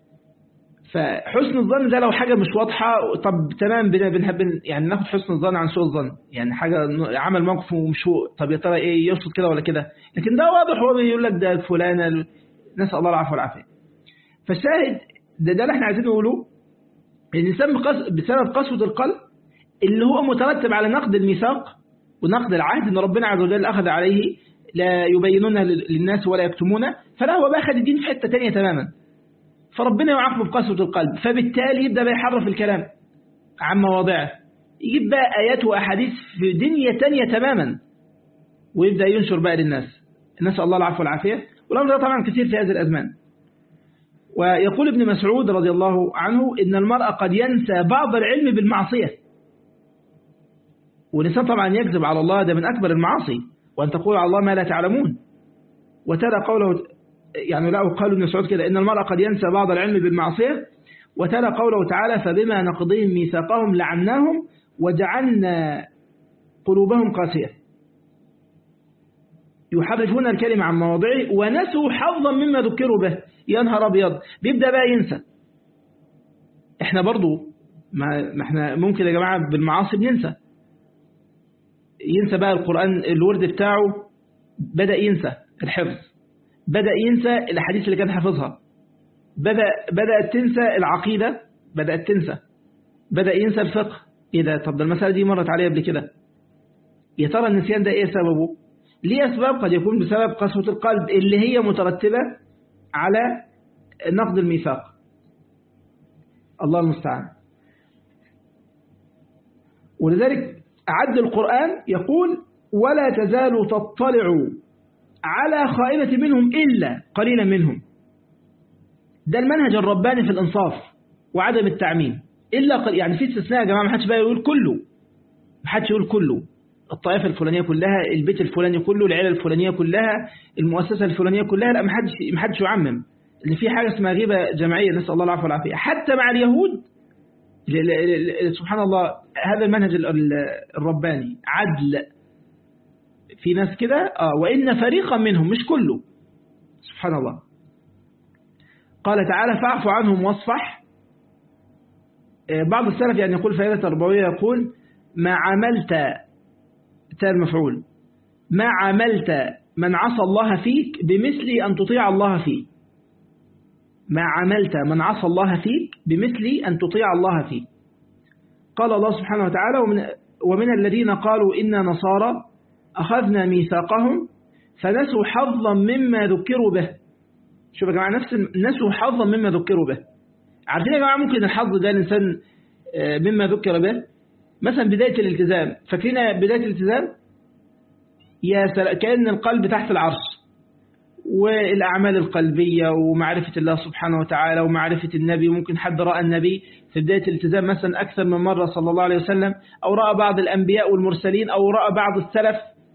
فحسن الظن ده لو حاجه مش واضحه طب تمام بنحب يعني ناخد حسن الظن عن سوء الظن يعني حاجه عمل موقف ومش هو طب يا ترى ايه يقصد كده ولا كده لكن ده واضح هو بيقول لك ده فلانه نسال الله العفو والعافيه فالشاهد ده, ده اللي احنا عايزين نقوله الانسان بسبب قسوه القلب اللي هو مترتب على نقد الميثاق ونقد العهد ان ربنا عز وجل اخذ عليه لا يبينون للناس ولا يكتمونه فلا هو بقى اخذ الدين في حته ثانيه تماما فربنا يعاقبه بقسوه القلب فبالتالي يبدا بقى يحرف الكلام عن مواضعه يجيب بقى ايات واحاديث في دنيا ثانيه تماما ويبدا ينشر بقى للناس نسال الله العفو والعافيه والامر ده طبعا كثير في هذه الازمان ويقول ابن مسعود رضي الله عنه ان المرء قد ينسى بعض العلم بالمعصيه والإنسان طبعا يكذب على الله ده من أكبر المعاصي وأن تقول على الله ما لا تعلمون وترى قوله يعني لا قالوا ابن مسعود كده إن المرء قد ينسى بعض العلم بالمعصية وترى قوله تعالى فبما نقضيهم ميثاقهم لعناهم وجعلنا قلوبهم قاسية يحرفون الكلمة عن مواضعه ونسوا حظا مما ذكروا به يا نهار أبيض بيبدأ بقى ينسى احنا برضو ما احنا ممكن يا جماعة بالمعاصي بننسى ينسى بقى القرآن الورد بتاعه بدأ ينسى الحفظ بدأ ينسى الأحاديث اللي كان حافظها بدأ بدأت تنسى العقيدة بدأت تنسى بدأ ينسى الفقه إيه ده طب ده المسألة دي مرت عليه قبل كده يا ترى النسيان ده إيه سببه ليه أسباب قد يكون بسبب قسوة القلب اللي هي مترتبة على نقض الميثاق الله المستعان ولذلك عد القرآن يقول ولا تزال تطلع على خائنة منهم إلا قليلا منهم ده المنهج الرباني في الإنصاف وعدم التعميم إلا قل... يعني في استثناء يا جماعة ما حدش بقى يقول كله ما حدش يقول كله الطائفة الفلانية كلها البيت الفلاني كله العيلة الفلانية كلها المؤسسة الفلانية كلها لا ما حدش ما حدش يعمم اللي في حاجة اسمها غيبة جماعية نسأل الله العفو والعافية حتى مع اليهود سبحان الله هذا المنهج الرباني عدل في ناس كده آه وإن فريقا منهم مش كله سبحان الله قال تعالى فاعف عنهم واصفح بعض السلف يعني يقول فائدة تربوية يقول ما عملت تال مفعول ما عملت من عصى الله فيك بمثل أن تطيع الله فيه ما عملت من عصى الله فيك بمثل أن تطيع الله فيه قال الله سبحانه وتعالى ومن, ومن الذين قالوا إنا نصارى أخذنا ميثاقهم فنسوا حظا مما ذكروا به شوف يا جماعة نفس نسوا حظا مما ذكروا به عارفين يا جماعة ممكن الحظ ده الإنسان مما ذكر به مثلا بداية الالتزام فاكرين بداية الالتزام يا سل... كأن القلب تحت العرش والأعمال القلبية ومعرفة الله سبحانه وتعالى ومعرفة النبي ممكن حد رأى النبي في بداية الالتزام مثلا أكثر من مرة صلى الله عليه وسلم أو رأى بعض الأنبياء والمرسلين أو رأى بعض السلف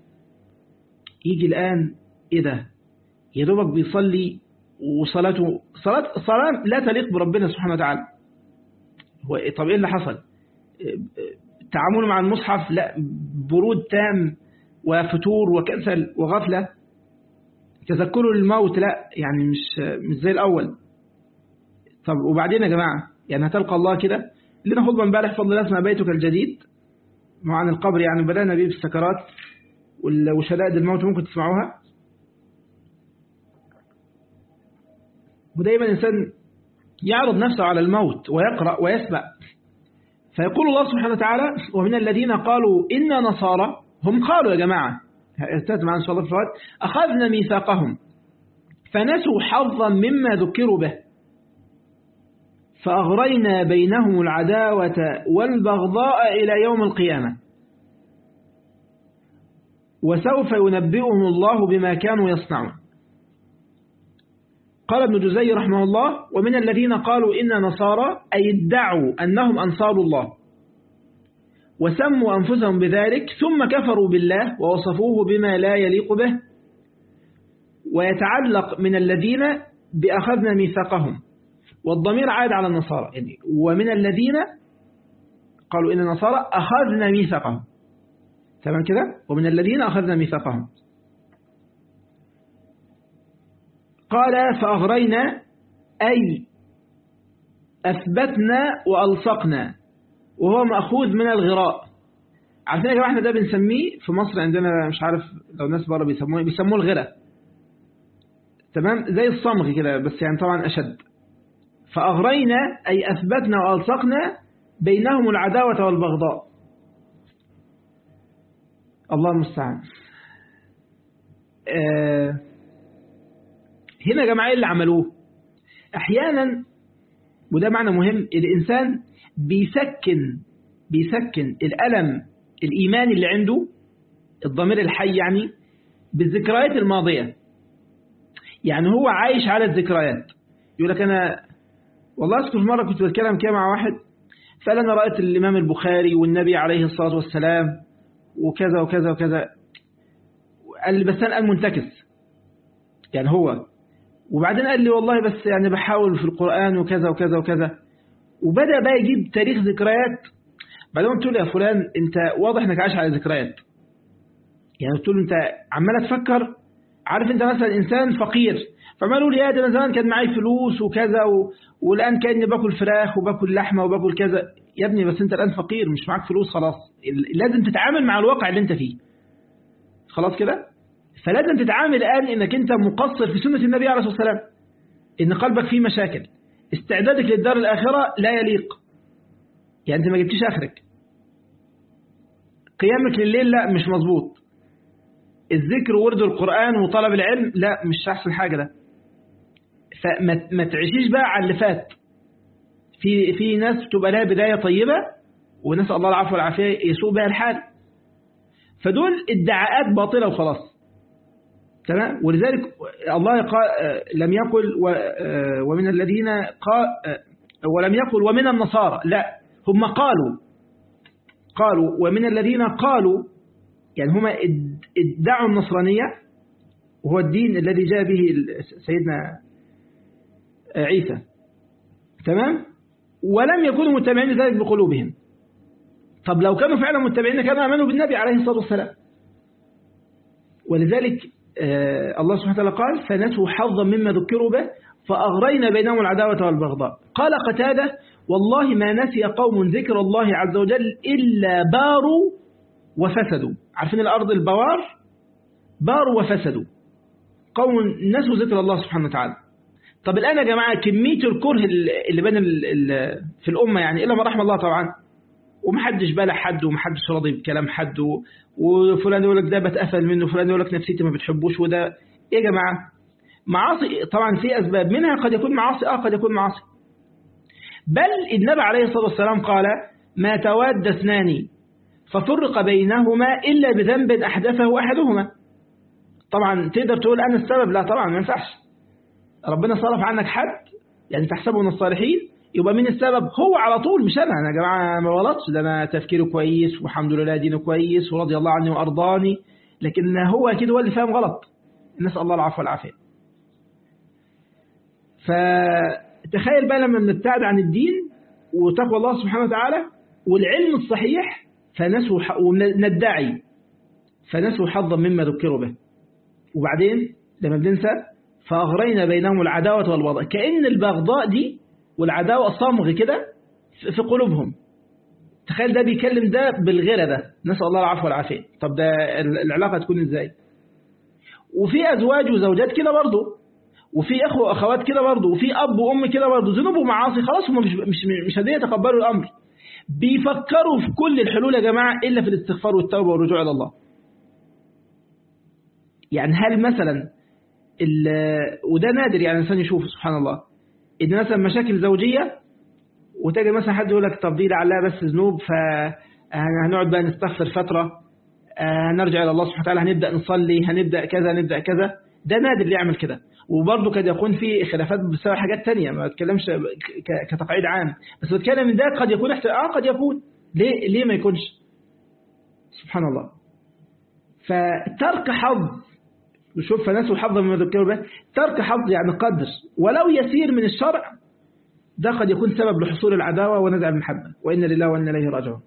يجي الآن إيه ده يا دوبك بيصلي وصلاته صلاة صلاة لا تليق بربنا سبحانه وتعالى هو طب إيه اللي حصل تعامله مع المصحف لا برود تام وفتور وكسل وغفلة تذكره للموت لا يعني مش مش زي الأول طب وبعدين يا جماعة يعني هتلقى الله كده لنا خطبة امبارح فضل الله اسمها بيتك الجديد عن القبر يعني بدأنا بيه بالسكرات وشدائد الموت ممكن تسمعوها ودايما الإنسان يعرض نفسه على الموت ويقرأ ويسمع فيقول الله سبحانه وتعالى ومن الذين قالوا إنا نصارى هم قالوا يا جماعة ارتدت معنا إن شاء الله في الفوات أخذنا ميثاقهم فنسوا حظا مما ذكروا به فأغرينا بينهم العداوة والبغضاء إلى يوم القيامة وسوف ينبئهم الله بما كانوا يصنعون قال ابن جزي رحمه الله ومن الذين قالوا إن نصارى أي ادعوا أنهم أنصار الله وسموا أنفسهم بذلك ثم كفروا بالله ووصفوه بما لا يليق به ويتعلق من الذين بأخذنا ميثاقهم والضمير عاد على النصارى يعني ومن الذين قالوا إن النصارى أخذنا ميثاقهم تمام كده ومن الذين أخذنا ميثاقهم قال فأغرينا أي أثبتنا وألصقنا وهو مأخوذ من الغراء عارفين يا جماعة احنا ده بنسميه في مصر عندنا مش عارف لو الناس بره بيسموه بيسموه الغراء تمام زي الصمغ كده بس يعني طبعا أشد فأغرينا أي أثبتنا وألصقنا بينهم العداوة والبغضاء الله المستعان آه هنا يا جماعة اللي عملوه أحيانا وده معنى مهم الإنسان بيسكن بيسكن الألم الإيماني اللي عنده الضمير الحي يعني بالذكريات الماضية يعني هو عايش على الذكريات يقول لك أنا والله أذكر في مرة كنت بتكلم كده مع واحد فقال أنا رأيت الإمام البخاري والنبي عليه الصلاة والسلام وكذا وكذا وكذا قال لي بس أنا الآن منتكس يعني هو وبعدين قال لي والله بس يعني بحاول في القرآن وكذا وكذا وكذا وبدأ بقى يجيب تاريخ ذكريات بعدين قلت له يا فلان انت واضح انك عايش على ذكريات يعني قلت له انت عمال تفكر عارف انت مثلا انسان فقير فعمال يقول يا ده انا زمان كان معايا فلوس وكذا و... والان كاني باكل فراخ وباكل لحمه وباكل كذا يا ابني بس انت الان فقير مش معاك فلوس خلاص لازم تتعامل مع الواقع اللي انت فيه خلاص كده فلازم تتعامل الان انك انت مقصر في سنه النبي عليه الصلاه والسلام ان قلبك فيه مشاكل استعدادك للدار الاخره لا يليق يعني انت ما جبتيش اخرك قيامك لليل لا مش مظبوط الذكر وورد القرآن وطلب العلم لا مش احسن حاجة ده فما ما تعيشيش بقى على اللي فات في في ناس تبقى لها بداية طيبة ونسأل الله العفو والعافية يسوء بها الحال فدول ادعاءات باطلة وخلاص تمام ولذلك الله قال لم يقل ومن الذين قال ولم يقل ومن النصارى لا هم قالوا قالوا ومن الذين قالوا يعني هم ادعوا النصرانية وهو الدين الذي جاء به سيدنا عيسى تمام ولم يكونوا متبعين لذلك بقلوبهم طب لو كانوا فعلا متبعين كانوا امنوا بالنبي عليه الصلاة والسلام ولذلك الله سبحانه وتعالى قال فنسوا حظا مما ذكروا به فأغرينا بينهم العداوة والبغضاء قال قتادة والله ما نسي قوم ذكر الله عز وجل إلا باروا وفسدوا عارفين الأرض البوار باروا وفسدوا قوم نسوا ذكر الله سبحانه وتعالى طب الآن يا جماعة كمية الكره اللي بين في الأمة يعني إلا ما رحم الله طبعا ومحدش بالع حد ومحدش راضي بكلام حد وفلان يقول لك ده بتقفل منه فلان يقول لك نفسيتي ما بتحبوش وده ايه يا جماعة معاصي طبعا في أسباب منها قد يكون معاصي آه قد يكون معاصي بل النبي عليه الصلاة والسلام قال ما تواد اثنان ففرق بينهما إلا بذنب أحدثه أحدهما طبعا تقدر تقول أنا السبب لا طبعا ما ينفعش ربنا صرف عنك حد يعني تحسبه من الصالحين يبقى مين السبب هو على طول مش أنا أنا يا جماعة ما غلطش ده أنا تفكيره كويس والحمد لله دينه كويس ورضي الله عني وأرضاني لكن هو أكيد هو اللي فاهم غلط نسأل الله العفو والعافية فتخيل بقى لما نبتعد عن الدين وتقوى الله سبحانه وتعالى والعلم الصحيح فنسوا وندعي فنسوا حظا مما ذكروا به وبعدين لما بننسى فأغرينا بينهم العداوة والبغضاء كأن البغضاء دي والعداوة صمغ كده في قلوبهم تخيل ده بيكلم ده بالغيرة ده نسأل الله العفو والعافية طب ده العلاقة تكون ازاي وفي أزواج وزوجات كده برضه وفي اخوه واخوات كده برضه وفي اب وام كده برضه ذنوب ومعاصي خلاص هم مش مش مش قادرين يتقبلوا الامر بيفكروا في كل الحلول يا جماعه الا في الاستغفار والتوبه والرجوع الى الله يعني هل مثلا وده نادر يعني الانسان يشوفه سبحان الله ان مثلا مشاكل زوجيه وتجي مثلا حد يقول لك طب دي لعلها بس ذنوب فهنقعد بقى نستغفر فتره هنرجع الى الله سبحانه وتعالى هنبدا نصلي هنبدا كذا هنبدا كذا ده نادر اللي يعمل كده وبرضه قد يكون في خلافات بسبب حاجات تانية ما بتكلمش كتقعيد عام بس بتكلم من ده قد يكون احت... اه قد يكون ليه ليه ما يكونش سبحان الله فترك حظ شوف فناس حظ مما ذكروا به ترك حظ يعني قدر ولو يسير من الشرع ده قد يكون سبب لحصول العداوة ونزع المحبة وإن لله وإن إليه راجعون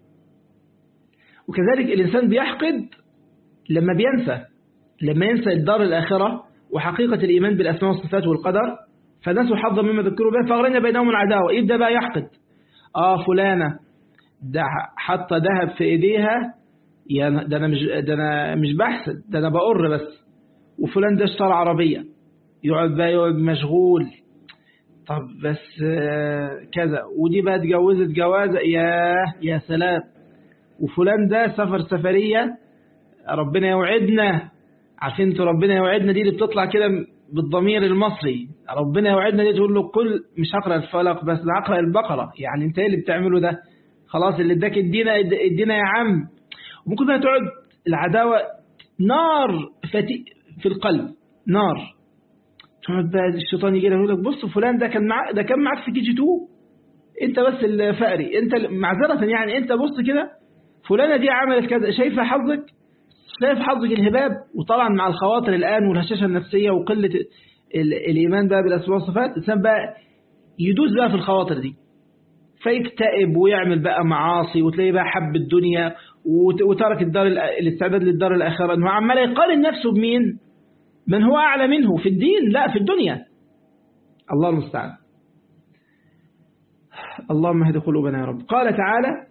وكذلك الإنسان بيحقد لما بينسى لما ينسى الدار الآخرة وحقيقة الإيمان بالأسماء والصفات والقدر فنسوا حظا مما ذكروا به فأغرينا بينهم العداوة يبدأ بقى يحقد آه فلانة ده حاطة ذهب في إيديها يا ده أنا مش ده أنا مش بحسد ده أنا بقر بس وفلان ده اشترى عربية يقعد بقى يقعد مشغول طب بس كذا ودي بقى اتجوزت جوازة يا يا سلام وفلان ده سفر سفرية ربنا يوعدنا عارفين انتوا ربنا يوعدنا دي اللي بتطلع كده بالضمير المصري ربنا يوعدنا دي تقول له كل مش هقرا الفلق بس هقرا البقره يعني انت ايه اللي بتعمله ده خلاص اللي اداك ادينا ادينا يا عم وممكن بقى تقعد العداوه نار فتي في القلب نار تقعد بقى الشيطان يجي يقول لك بص فلان ده كان معاك ده كان معاك في كي جي 2 انت بس الفقري انت معذره يعني انت بص كده فلانه دي عملت كذا شايفه حظك شايف حظك الهباب وطبعا مع الخواطر الآن والهشاشة النفسية وقلة الإيمان بقى بالأسماء والصفات الإنسان بقى يدوس بقى في الخواطر دي فيكتئب ويعمل بقى معاصي وتلاقيه بقى حب الدنيا وترك الدار الاستعداد للدار الآخرة أنه عمال يقارن نفسه بمين من هو أعلى منه في الدين لا في الدنيا الله المستعان اللهم اهد قلوبنا يا رب قال تعالى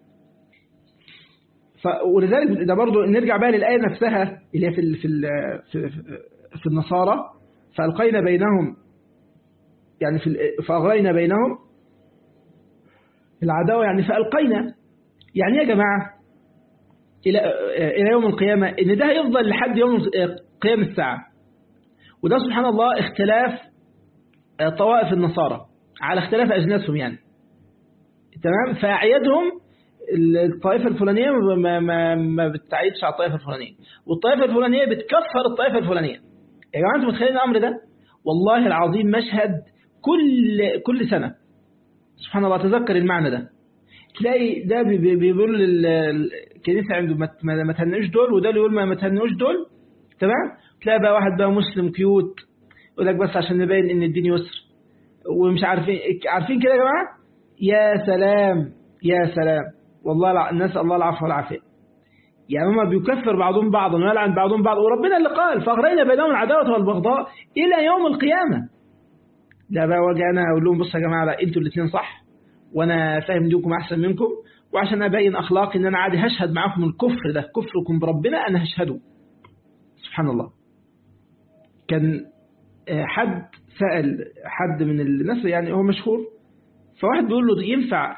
ولذلك ده برضو نرجع بقى للآية نفسها اللي هي في في في, في النصارى فألقينا بينهم يعني في فأغرينا بينهم العداوة يعني فألقينا يعني يا جماعة إلى إلى يوم القيامة إن ده هيفضل لحد يوم قيام الساعة وده سبحان الله اختلاف طوائف النصارى على اختلاف أجناسهم يعني تمام فأعيادهم الطائفة الفلانية ما, ما, ما بتعيدش على الطائفة الفلانية والطائفة الفلانية بتكفر الطائفة الفلانية يا جماعة أنتم متخيلين الأمر ده والله العظيم مشهد كل كل سنة سبحان الله تذكر المعنى ده تلاقي ده بيقول الكنيسة عنده ما تهنئوش دول وده اللي يقول ما تهنئوش دول تمام تلاقي بقى واحد بقى مسلم كيوت يقول لك بس عشان نبين ان الدين يسر ومش عارفين عارفين كده يا جماعة يا سلام يا سلام والله الناس الله العفو والعافية يعني هما بيكفر بعضهم بعضا ويلعن بعضهم بعض وربنا اللي قال فأغرينا بينهم العداوة والبغضاء إلى يوم القيامة لا بقى واجي أنا أقول لهم بصوا يا جماعة بقى أنتوا الاثنين صح وأنا فاهم دينكم أحسن منكم وعشان أبين أخلاقي إن أنا عادي هشهد معاكم الكفر ده كفركم بربنا أنا هشهده سبحان الله كان حد سأل حد من الناس يعني هو مشهور فواحد بيقول له ينفع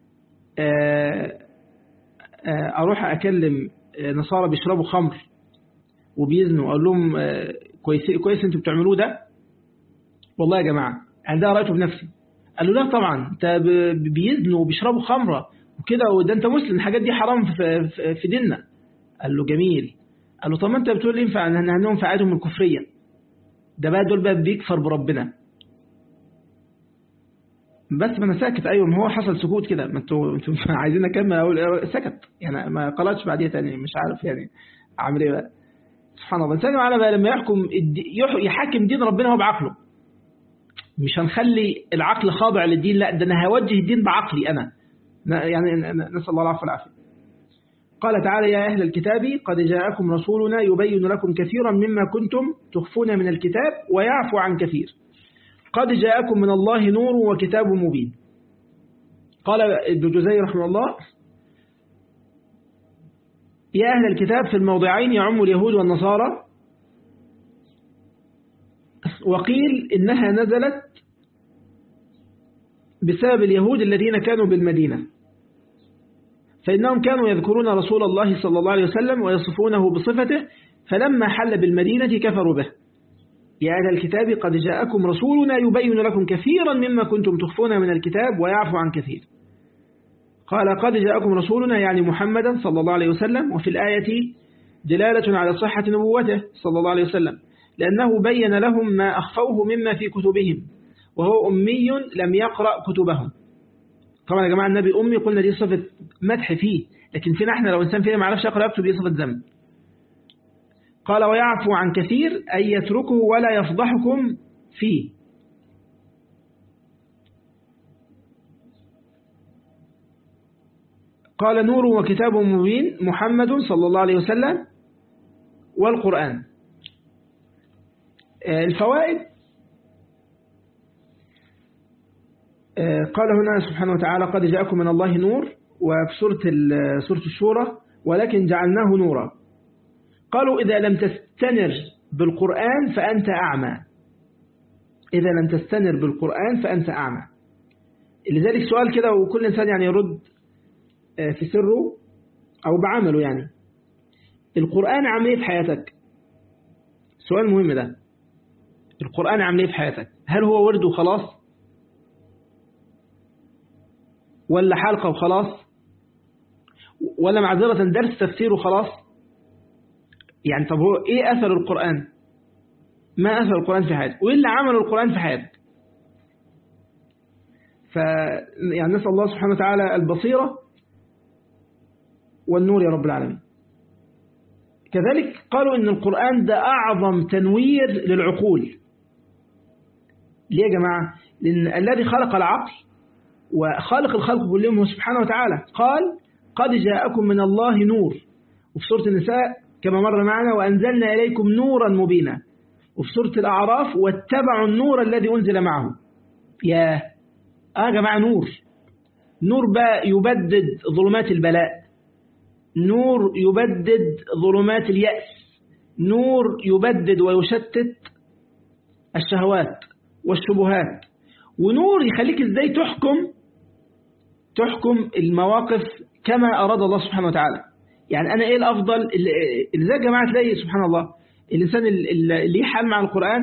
أروح أكلم نصارى بيشربوا خمر وبيزنوا أقول لهم كويس كويس أنتوا بتعملوه ده والله يا جماعة أنا ده رأيته بنفسي قال له لا طبعا أنت بيزنوا وبيشربوا خمرة وكده وده أنت مسلم الحاجات دي حرام في, في ديننا قال له جميل قال له طب ما أنت بتقول لي ينفع نهنهم في عادهم الكفرية ده بقى دول بقى بيكفر بربنا بس ما انا ساكت ايوه ما هو حصل سكوت كده ما انتوا انتوا عايزين اكمل اقول سكت يعني ما قالتش بعديها تاني مش عارف يعني اعمل ايه بقى سبحان الله الانسان معانا بقى لما يحكم يحكم دين ربنا هو بعقله مش هنخلي العقل خاضع للدين لا ده انا هوجه الدين بعقلي انا يعني نسال الله العفو والعافيه قال تعالى يا أهل الكتاب قد جاءكم رسولنا يبين لكم كثيرا مما كنتم تخفون من الكتاب ويعفو عن كثير قد جاءكم من الله نور وكتاب مبين قال ابن جزي رحمه الله يا أهل الكتاب في الموضعين يعم اليهود والنصارى وقيل إنها نزلت بسبب اليهود الذين كانوا بالمدينة فإنهم كانوا يذكرون رسول الله صلى الله عليه وسلم ويصفونه بصفته فلما حل بالمدينة كفروا به يا أهل الكتاب قد جاءكم رسولنا يبين لكم كثيرا مما كنتم تخفون من الكتاب ويعفو عن كثير قال قد جاءكم رسولنا يعني محمدا صلى الله عليه وسلم وفي الآية دلالة على صحة نبوته صلى الله عليه وسلم لأنه بين لهم ما أخفوه مما في كتبهم وهو أمي لم يقرأ كتبهم طبعا يا جماعة النبي أمي قلنا دي صفة مدح فيه لكن فينا احنا لو إنسان فينا ما عرفش يقرأ يكتب دي صفة ذنب قال ويعفو عن كثير أي يتركه ولا يفضحكم فيه قال نور وكتاب مبين محمد صلى الله عليه وسلم والقرآن الفوائد قال هنا سبحانه وتعالى قد جاءكم من الله نور وفي سورة سورة الشورى ولكن جعلناه نورا قالوا إذا لم تستنر بالقرآن فأنت أعمى إذا لم تستنر بالقرآن فأنت أعمى لذلك سؤال كده وكل إنسان يعني يرد في سره أو بعمله يعني القرآن عامل ايه في حياتك سؤال مهم ده القرآن عامل ايه في حياتك هل هو ورد وخلاص ولا حلقة وخلاص ولا معذرة درس تفسير وخلاص يعني طب هو ايه أثر القرآن ما أثر القرآن في حياتك وإيه اللي عمل القرآن في حياتك ف يعني نسأل الله سبحانه وتعالى البصيرة والنور يا رب العالمين كذلك قالوا إن القرآن ده أعظم تنوير للعقول ليه يا جماعة لأن الذي خلق العقل وخالق الخلق كلهم هو سبحانه وتعالى قال قد جاءكم من الله نور وفي سورة النساء كما مر معنا وأنزلنا إليكم نورا مبينا وفي سورة الأعراف واتبعوا النور الذي أنزل معه يا آه جماعة نور نور بقى يبدد ظلمات البلاء نور يبدد ظلمات اليأس نور يبدد ويشتت الشهوات والشبهات ونور يخليك ازاي تحكم تحكم المواقف كما أراد الله سبحانه وتعالى يعني أنا إيه الأفضل اللي زي جماعة تلاقي سبحان الله الإنسان اللي ليه حال مع القرآن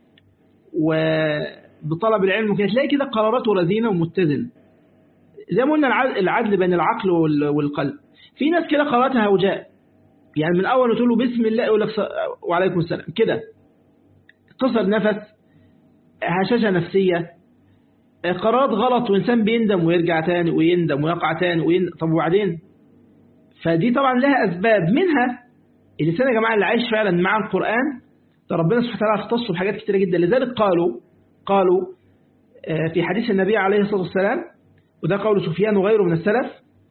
وبطلب العلم وكده تلاقي كده قراراته رزينة ومتزن زي ما قلنا العدل بين العقل والقلب في ناس كده قراراتها هوجاء يعني من أول تقول له بسم الله يقول لك وعليكم السلام كده قصر نفس هشاشة نفسية قرارات غلط وإنسان بيندم ويرجع تاني ويندم ويقع تاني ويندم طب وبعدين فدي طبعا لها أسباب منها الإنسان يا جماعة اللي عايش فعلا مع القرآن ده ربنا سبحانه وتعالى اختصه بحاجات كتيرة جدا لذلك قالوا قالوا في حديث النبي عليه الصلاة والسلام وده قول سفيان وغيره من السلف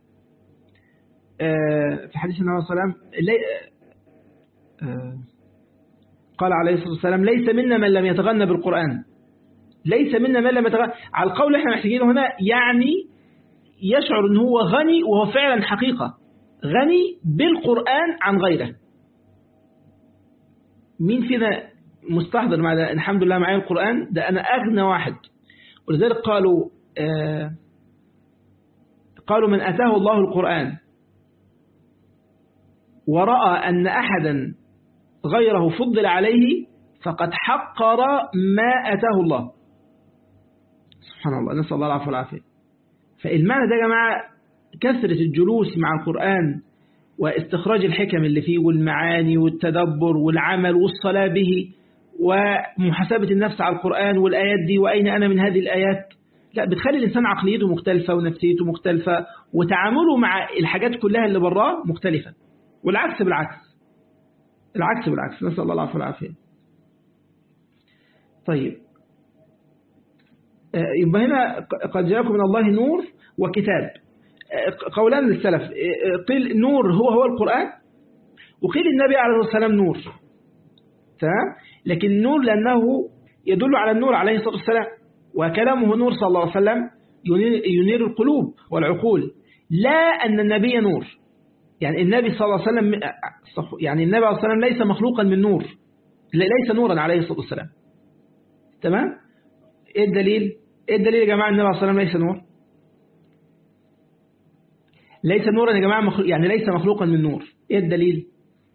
في حديث النبي صلى الله عليه وسلم قال عليه الصلاة والسلام ليس منا من لم يتغنى بالقرآن ليس منا من لم يتغنى على القول اللي احنا محتاجينه هنا يعني يشعر ان هو غني وهو فعلا حقيقة غني بالقرآن عن غيره مين فينا مستحضر مع ده الحمد لله معايا القرآن ده أنا أغنى واحد ولذلك قالوا آه قالوا من أتاه الله القرآن ورأى أن أحدا غيره فضل عليه فقد حقر ما أتاه الله سبحان الله نسأل الله العفو والعافية فالمعنى ده يا جماعة كثرة الجلوس مع القرآن واستخراج الحكم اللي فيه والمعاني والتدبر والعمل والصلاة به ومحاسبة النفس على القرآن والآيات دي وأين أنا من هذه الآيات لا بتخلي الإنسان عقليته مختلفة ونفسيته مختلفة وتعامله مع الحاجات كلها اللي براه مختلفة والعكس بالعكس العكس بالعكس نسأل الله العفو والعافية طيب يبقى هنا قد جاءكم من الله نور وكتاب قولان للسلف قيل نور هو هو القرآن وقيل النبي عليه الصلاة والسلام نور تمام لكن النور لأنه يدل على النور عليه الصلاة والسلام وكلامه نور صلى الله عليه وسلم ينير القلوب والعقول لا أن النبي نور يعني النبي صلى الله عليه وسلم يعني النبي عليه الصلاة والسلام ليس مخلوقا من نور ليس نورا عليه الصلاة والسلام تمام ايه الدليل ايه الدليل يا جماعة النبي عليه الصلاة والسلام ليس نور ليس نورا يا جماعة مخلوق يعني ليس مخلوقا من نور ايه الدليل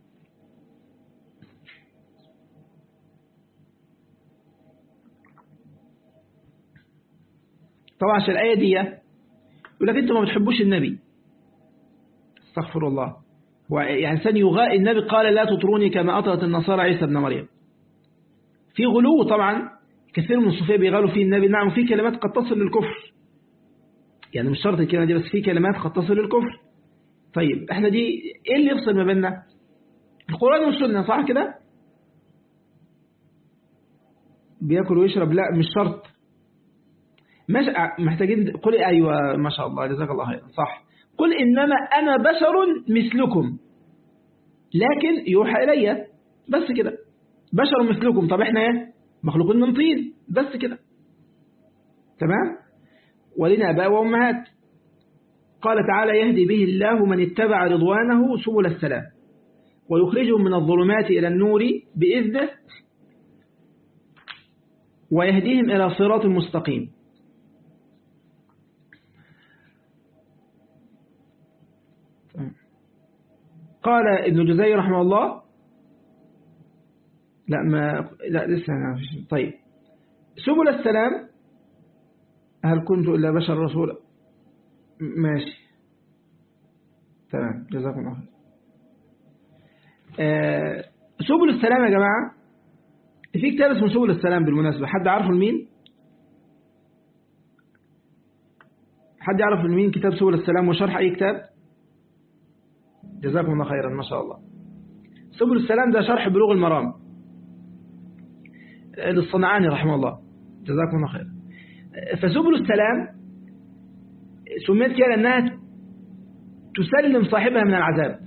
طبعا عشان الآية دي يقول لك انتوا ما بتحبوش النبي استغفر الله يعني إنسان يغاء النبي قال لا تطروني كما أطرت النصارى عيسى ابن مريم في غلو طبعا كثير من الصوفية بيغالوا فيه النبي نعم في كلمات قد تصل للكفر يعني مش شرط الكلمة دي بس في كلمات قد تصل للكفر طيب احنا دي ايه اللي يفصل ما بيننا القرآن والسنة صح كده بياكل ويشرب لا مش شرط مش محتاجين قل ايوه ما شاء الله جزاك الله خيرا صح قل انما انا بشر مثلكم لكن يوحى الي بس كده بشر مثلكم طب احنا ايه مخلوقين من طين بس كده تمام ولنا اباء وامهات قال تعالى يهدي به الله من اتبع رضوانه سبل السلام ويخرجهم من الظلمات إلى النور بإذنه ويهديهم إلى صراط مستقيم قال ابن جزي رحمه الله لا ما لا لسه طيب سبل السلام هل كنت إلا بشر رسولا ماشي تمام جزاكم الله خير آه سبل السلام يا جماعة في كتاب اسمه سبل السلام بالمناسبة حد عارفه لمين حد يعرف لمين كتاب سبل السلام وشرح أي كتاب جزاكم الله خيرا ما شاء الله سبل السلام ده شرح بلوغ المرام للصنعاني رحمه الله جزاكم الله خيرا فسبل السلام سميت كده لأنها تسلم صاحبها من العذاب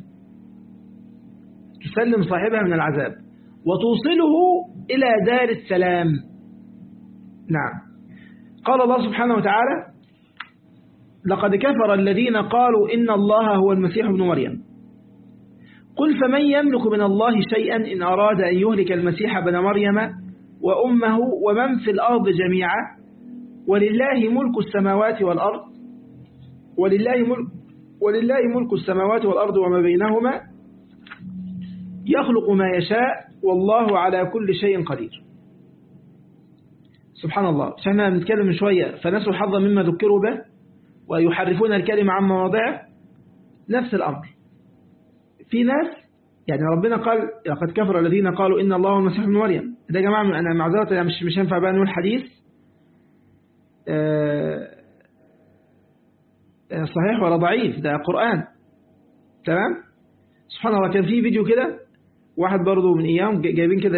تسلم صاحبها من العذاب وتوصله إلى دار السلام نعم قال الله سبحانه وتعالى لقد كفر الذين قالوا إن الله هو المسيح ابن مريم قل فمن يملك من الله شيئا إن أراد أن يهلك المسيح ابن مريم وأمه ومن في الأرض جميعا ولله ملك السماوات والأرض ولله ملك ولله ملك السماوات والأرض وما بينهما يخلق ما يشاء والله على كل شيء قدير سبحان الله احنا بنتكلم من شوية فنسوا الحظ مما ذكروا به ويحرفون الكلمة عن مواضعه نفس الأمر في ناس يعني ربنا قال لقد كفر الذين قالوا إن الله المسيح ابن مريم ده يا جماعة أنا معذرة أنا مش مش هينفع بقى نقول حديث صحيح ولا ضعيف ده قرآن تمام سبحان الله كان في فيديو كده واحد برضه من ايام جايبين كده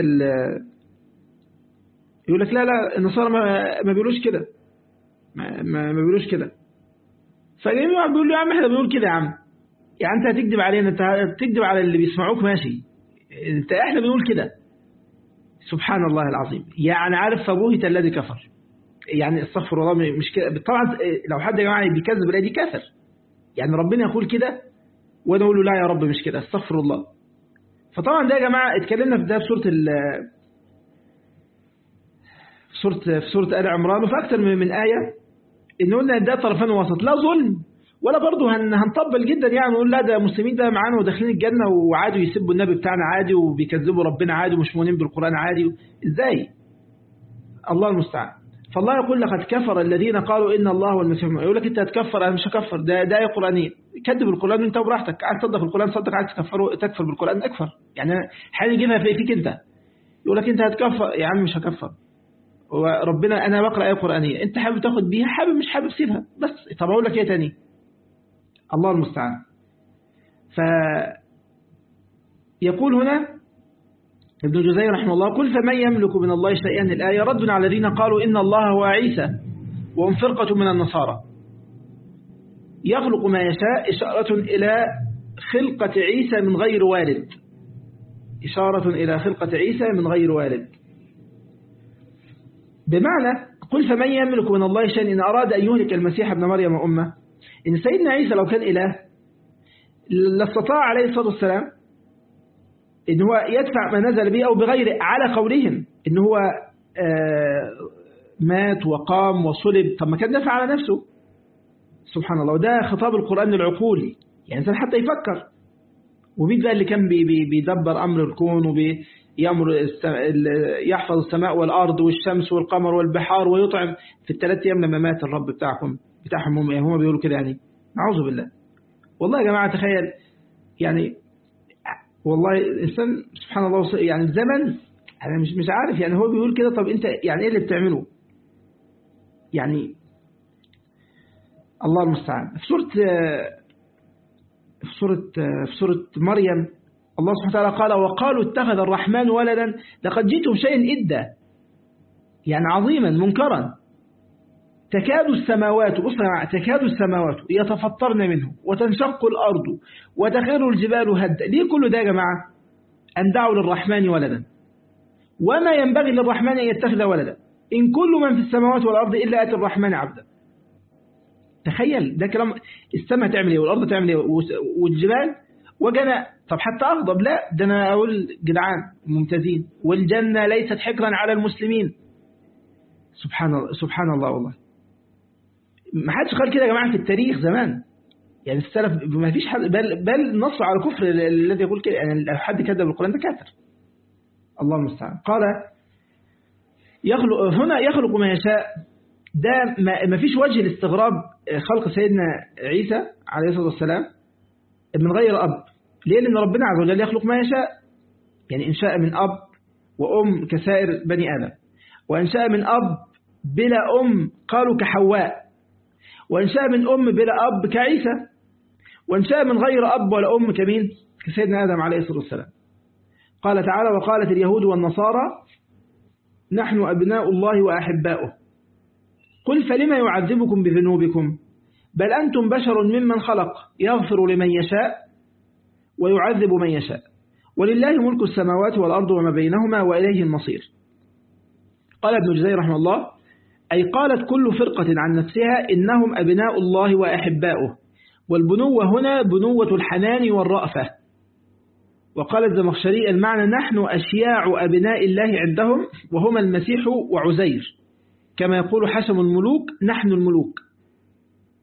يقول لك لا لا النصارى ما, ما بيقولوش كده ما, ما, ما بيقولوش كده فجايبين واحد بيقول له يا عم احنا بنقول كده يا عم يعني انت هتكذب علينا انت هتكذب على اللي بيسمعوك ماشي انت احنا بنقول كده سبحان الله العظيم يعني عارف فبوهت الذي كفر يعني استغفر الله مش كده طبعا لو حد يا جماعه بيكذب الايه دي كافر يعني ربنا يقول كده وانا اقول له لا يا رب مش كده استغفر الله فطبعا ده يا جماعه اتكلمنا في ده في سوره ال في سوره في سوره ال عمران وفي اكثر من, من ايه ان قلنا ده طرفان وسط لا ظلم ولا برضه هن هنطبل جدا يعني نقول لا ده المسلمين ده معانا وداخلين الجنه وعادي يسبوا النبي بتاعنا عادي وبيكذبوا ربنا عادي ومش مؤمنين بالقران عادي ازاي الله المستعان فالله يقول لقد كفر الذين قالوا إن الله والمسيح يقول لك أنت هتكفر أنا مش هكفر ده ده آية قرآنية كذب القرآن أنت براحتك عايز تصدق القرآن صدق عايز تكفر تكفر بالقرآن اكفر يعني حاجة يجيبها فيك أنت يقول لك أنت هتكفر يا عم مش هكفر وربنا أنا بقرأ آية قرآنية أنت حابب تاخد بيها حابب مش حابب سيبها بس طب أقول لك إيه تاني الله المستعان ف يقول هنا ابن جزي رحمه الله قل فمن يملك من الله شيئا الآية رد على الذين قالوا إن الله هو عيسى وهم فرقة من النصارى يخلق ما يشاء إشارة إلى خلقة عيسى من غير والد إشارة إلى خلقة عيسى من غير والد بمعنى قل فمن يملك من الله شيئا إن أراد أن يهلك المسيح ابن مريم وأمه إن سيدنا عيسى لو كان إله لاستطاع عليه الصلاة والسلام إن هو يدفع ما نزل به أو بغير على قولهم إن هو مات وقام وصلب طب ما كان دفع على نفسه سبحان الله وده خطاب القرآن العقولي يعني إنسان حتى يفكر ومين بقى اللي كان بي بي بيدبر أمر الكون وبيأمر يحفظ السماء والأرض والشمس والقمر والبحار ويطعم في الثلاث أيام لما مات الرب بتاعكم بتاعهم هم, هم بيقولوا كده يعني أعوذ بالله والله يا جماعة تخيل يعني والله الإنسان سبحان الله يعني الزمن أنا مش مش عارف يعني هو بيقول كده طب أنت يعني إيه اللي بتعمله يعني الله المستعان في سورة في سورة في سورة مريم الله سبحانه وتعالى قال وقالوا اتخذ الرحمن ولدا لقد جئتم شيئا إدا يعني عظيما منكرا تكاد السماوات أسرع تكاد السماوات يتفطرن منه وتنشق الأرض وتخر الجبال هدا ليه كل ده يا جماعة أن دعوا للرحمن ولدا وما ينبغي للرحمن أن يتخذ ولدا إن كل من في السماوات والأرض إلا أتى الرحمن عبدا تخيل ده كلام السماء تعمل ايه والأرض تعمل ايه والجبال وجنى طب حتى أغضب لا ده أنا أقول جدعان ممتازين والجنة ليست حكرا على المسلمين سبحان الله سبحان الله والله ما حدش قال كده يا جماعة في التاريخ زمان يعني السلف ما فيش حد بل, بل نص على كفر الذي يقول كده يعني لو حد كذب القرآن ده كافر الله المستعان قال يخلق هنا يخلق ما يشاء ده ما فيش وجه لاستغراب خلق سيدنا عيسى عليه الصلاة والسلام من غير أب ليه لأن ربنا عز وجل يخلق ما يشاء يعني إن شاء من أب وأم كسائر بني آدم وإن شاء من أب بلا أم قالوا كحواء وإن شاء من أم بلا أب كعيسى وإن شاء من غير أب ولا أم كمين كسيدنا آدم عليه الصلاة والسلام قال تعالى وقالت اليهود والنصارى نحن أبناء الله وأحباؤه قل فلما يعذبكم بذنوبكم بل أنتم بشر ممن خلق يغفر لمن يشاء ويعذب من يشاء ولله ملك السماوات والأرض وما بينهما وإليه المصير قال ابن جزي رحمه الله أي قالت كل فرقة عن نفسها إنهم أبناء الله وأحباؤه والبنوة هنا بنوة الحنان والرأفة وقال الزمخشري المعنى نحن أشياع أبناء الله عندهم وهما المسيح وعزير كما يقول حسم الملوك نحن الملوك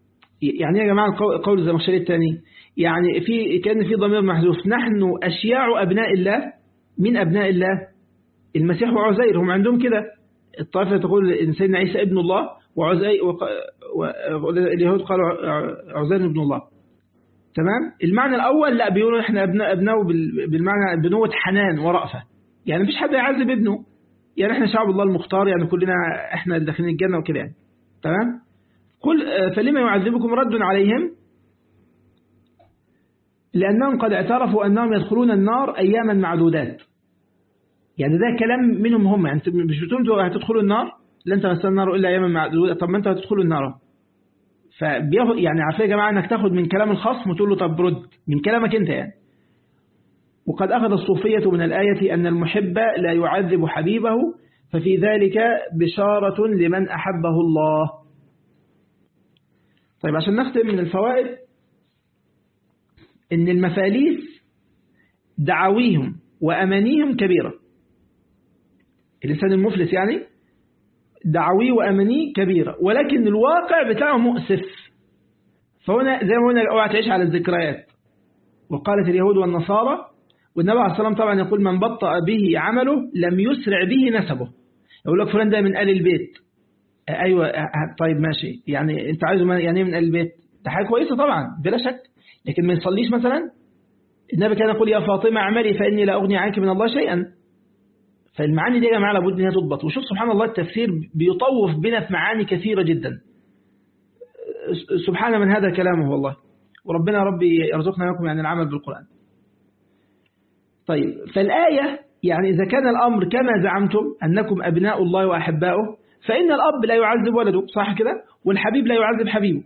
يعني يا جماعة قول الزمخشري الثاني يعني في كان في ضمير محذوف نحن أشياع أبناء الله من أبناء الله المسيح وعزير هم عندهم كده الطائفة تقول إن سيدنا عيسى ابن الله وعزير واليهود قالوا عزير ابن الله تمام المعنى الأول لا بيقولوا إحنا أبناء أبناء بالمعنى بنوة حنان ورأفة يعني مفيش حد يعذب ابنه يعني إحنا شعب الله المختار يعني كلنا إحنا داخلين الجنة وكده يعني تمام قل فلما يعذبكم رد عليهم لأنهم قد اعترفوا أنهم يدخلون النار أياما معدودات يعني ده كلام منهم هم يعني مش بتقولوا انتوا هتدخلوا النار لن تمسوا النار الا اياما معدوده طب ما انتوا هتدخلوا النار فبياخد يعني عارفين يا جماعه انك تاخد من كلام الخصم وتقول له طب رد من كلامك انت يعني وقد اخذ الصوفيه من الايه ان المحب لا يعذب حبيبه ففي ذلك بشاره لمن احبه الله طيب عشان نختم من الفوائد ان المفاليس دعاويهم وامانيهم كبيره الإنسان المفلس يعني دعويه وأمانيه كبيرة ولكن الواقع بتاعه مؤسف فهنا زي ما قلنا اوعى تعيش على الذكريات وقالت اليهود والنصارى والنبي عليه الصلاة والسلام طبعا يقول من بطأ به عمله لم يسرع به نسبه يقول لك فلان ده من آل البيت أيوة طيب ماشي يعني أنت عايزه يعني ايه من آل البيت ده حاجة كويسة طبعا بلا شك لكن ما يصليش مثلا النبي كان يقول يا فاطمة اعملي فإني لا أغني عنك من الله شيئا فالمعاني دي يا جماعه لابد انها تضبط وشوف سبحان الله التفسير بيطوف بنا في معاني كثيرة جدا سبحان من هذا كلامه والله وربنا ربي يرزقنا لكم يعني العمل بالقرآن طيب فالآية يعني إذا كان الأمر كما زعمتم أنكم أبناء الله وأحباؤه فإن الأب لا يعذب ولده صح كده والحبيب لا يعذب حبيبه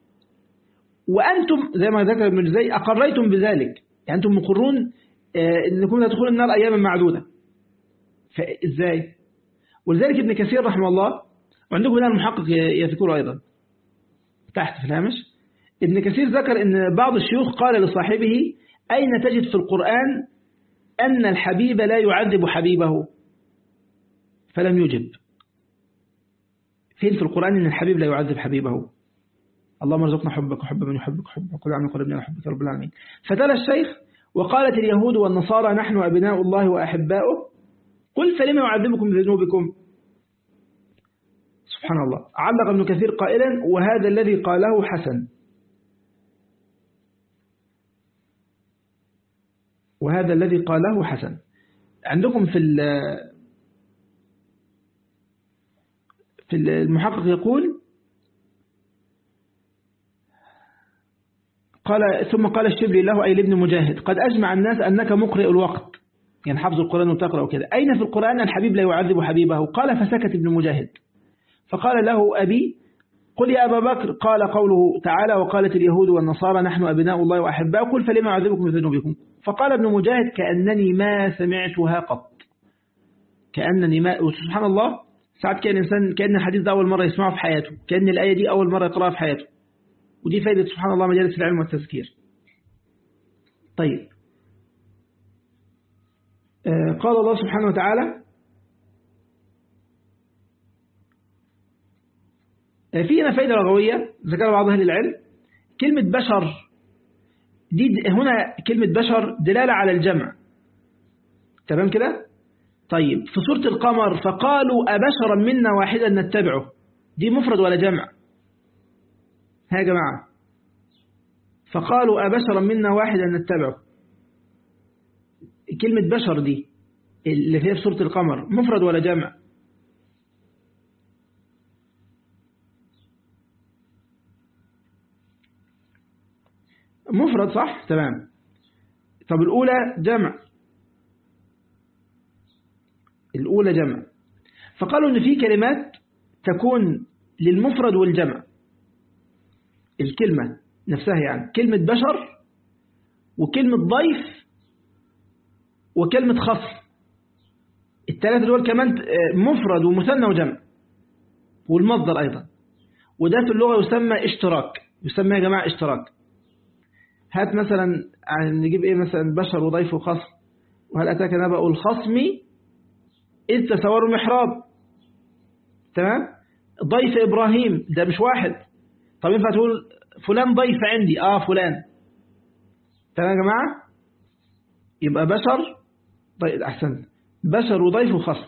وأنتم زي ما ذكر ابن زي أقريتم بذلك يعني أنتم مقرون أنكم تدخلون النار أياما معدودة فإزاي ولذلك ابن كثير رحمه الله وعندكم هنا المحقق يذكره أيضا تحت في الهامش ابن كثير ذكر أن بعض الشيوخ قال لصاحبه أين تجد في القرآن أن الحبيب لا يعذب حبيبه فلم يجب فين في القرآن أن الحبيب لا يعذب حبيبه اللهم ارزقنا حبك وحب من يحبك وحب وكل عام قربنا وحبك رب العالمين فتلا الشيخ وقالت اليهود والنصارى نحن أبناء الله وأحباؤه قل فلما يعذبكم بذنوبكم سبحان الله علق ابن كثير قائلا وهذا الذي قاله حسن وهذا الذي قاله حسن عندكم في في المحقق يقول قال ثم قال الشبلي له أي لابن مجاهد قد أجمع الناس أنك مقرئ الوقت يعني حفظ القرآن وتقرأ وكذا أين في القرآن الحبيب لا يعذب حبيبه قال فسكت ابن مجاهد فقال له أبي قل يا أبا بكر قال قوله تعالى وقالت اليهود والنصارى نحن أبناء الله وأحباء قل فلما يعذبكم بذنوبكم فقال ابن مجاهد كأنني ما سمعتها قط كأنني ما سبحان الله ساعات كان إنسان كأن الحديث ده أول مرة يسمعه في حياته كأن الآية دي أول مرة يقرأها في حياته ودي فائدة سبحان الله مجالس العلم والتذكير طيب قال الله سبحانه وتعالى فينا فائدة لغوية ذكر بعض أهل العلم كلمة بشر دي هنا كلمة بشر دلالة على الجمع تمام كده طيب في سورة القمر فقالوا أبشرا منا واحدا نتبعه دي مفرد ولا جمع ها يا جماعة فقالوا أبشرا منا واحدا نتبعه كلمة بشر دي اللي فيها في سورة القمر مفرد ولا جمع مفرد صح تمام طب الأولى جمع الأولى جمع فقالوا إن في كلمات تكون للمفرد والجمع الكلمة نفسها يعني كلمة بشر وكلمة ضيف وكلمة خصم الثلاثة دول كمان مفرد ومثنى وجمع والمصدر أيضا وده في اللغة يسمى اشتراك يسمى يا جماعة اشتراك هات مثلا نجيب ايه مثلا بشر وضيف وخصم وهل أتاك نبأ الخصم إذ تسوروا المحراب تمام ضيف إبراهيم ده مش واحد طب ينفع تقول فلان ضيف عندي آه فلان تمام يا جماعة يبقى بشر طيب أحسن بشر وضيف وخصم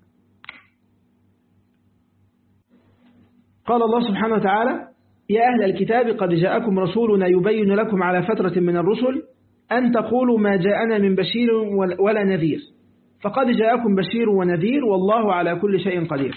قال الله سبحانه وتعالى يا أهل الكتاب قد جاءكم رسولنا يبين لكم على فترة من الرسل أن تقولوا ما جاءنا من بشير ولا نذير فقد جاءكم بشير ونذير والله على كل شيء قدير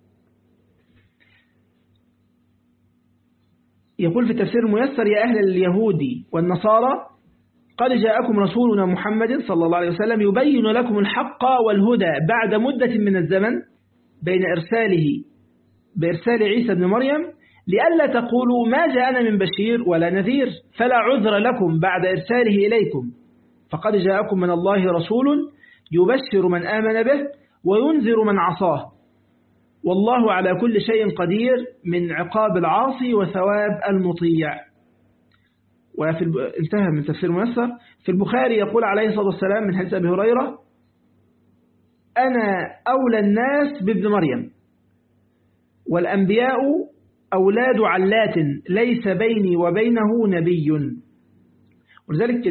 يقول في التفسير الميسر يا أهل اليهود والنصارى قد جاءكم رسولنا محمد صلى الله عليه وسلم يبين لكم الحق والهدى بعد مدة من الزمن بين إرساله بإرسال عيسى بن مريم لئلا تقولوا ما جاءنا من بشير ولا نذير فلا عذر لكم بعد إرساله إليكم فقد جاءكم من الله رسول يبشر من آمن به وينذر من عصاه والله على كل شيء قدير من عقاب العاصي وثواب المطيع وفي الب... انتهى من تفسير ميسر في البخاري يقول عليه الصلاة والسلام من حديث أبي هريرة أنا أولى الناس بابن مريم والأنبياء أولاد علات ليس بيني وبينه نبي ولذلك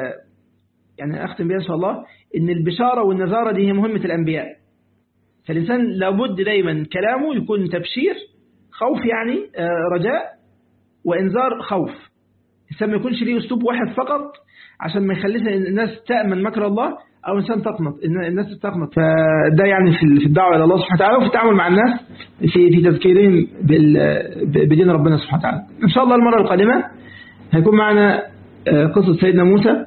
يعني أختم بها إن شاء الله إن البشارة والنذارة دي هي مهمة الأنبياء فالإنسان لابد دايما كلامه يكون تبشير خوف يعني رجاء وإنذار خوف الإنسان ما يكونش ليه أسلوب واحد فقط عشان ما يخليش الناس تأمن مكر الله أو إنسان تقنط الناس تقنط فده يعني في الدعوة إلى الله سبحانه وتعالى وفي التعامل مع الناس في في تذكيرهم بدين ربنا سبحانه وتعالى إن شاء الله المرة القادمة هيكون معنا قصة سيدنا موسى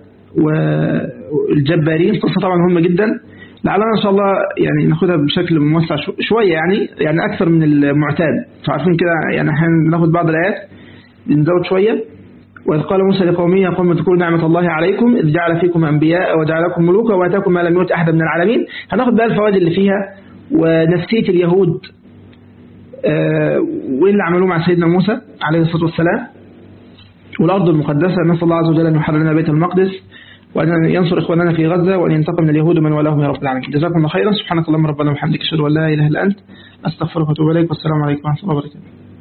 والجبارين قصة طبعا مهمة جدا لعلنا إن شاء الله يعني ناخدها بشكل موسع شوية يعني يعني أكثر من المعتاد فعارفين كده يعني احنا ناخد بعض الآيات نزود شوية وإذ قال موسى لقومه يا قوم اذكروا نعمة الله عليكم إذ جعل فيكم أنبياء وجعلكم ملوكا وآتاكم ما لم يؤت أحد من العالمين هناخد بقى الفوائد اللي فيها ونفسية اليهود آه وإيه اللي عملوه مع سيدنا موسى عليه الصلاة والسلام والأرض المقدسة نسأل الله عز وجل أن يحرر لنا بيت المقدس وأن ينصر إخواننا في غزة وأن ينتقم من اليهود من ولاهم يا رب العالمين جزاكم الله خيرا سبحانك اللهم ربنا وبحمدك أشهد أن لا إله إلا أنت أستغفرك وأتوب إليك والسلام عليكم ورحمة الله وبركاته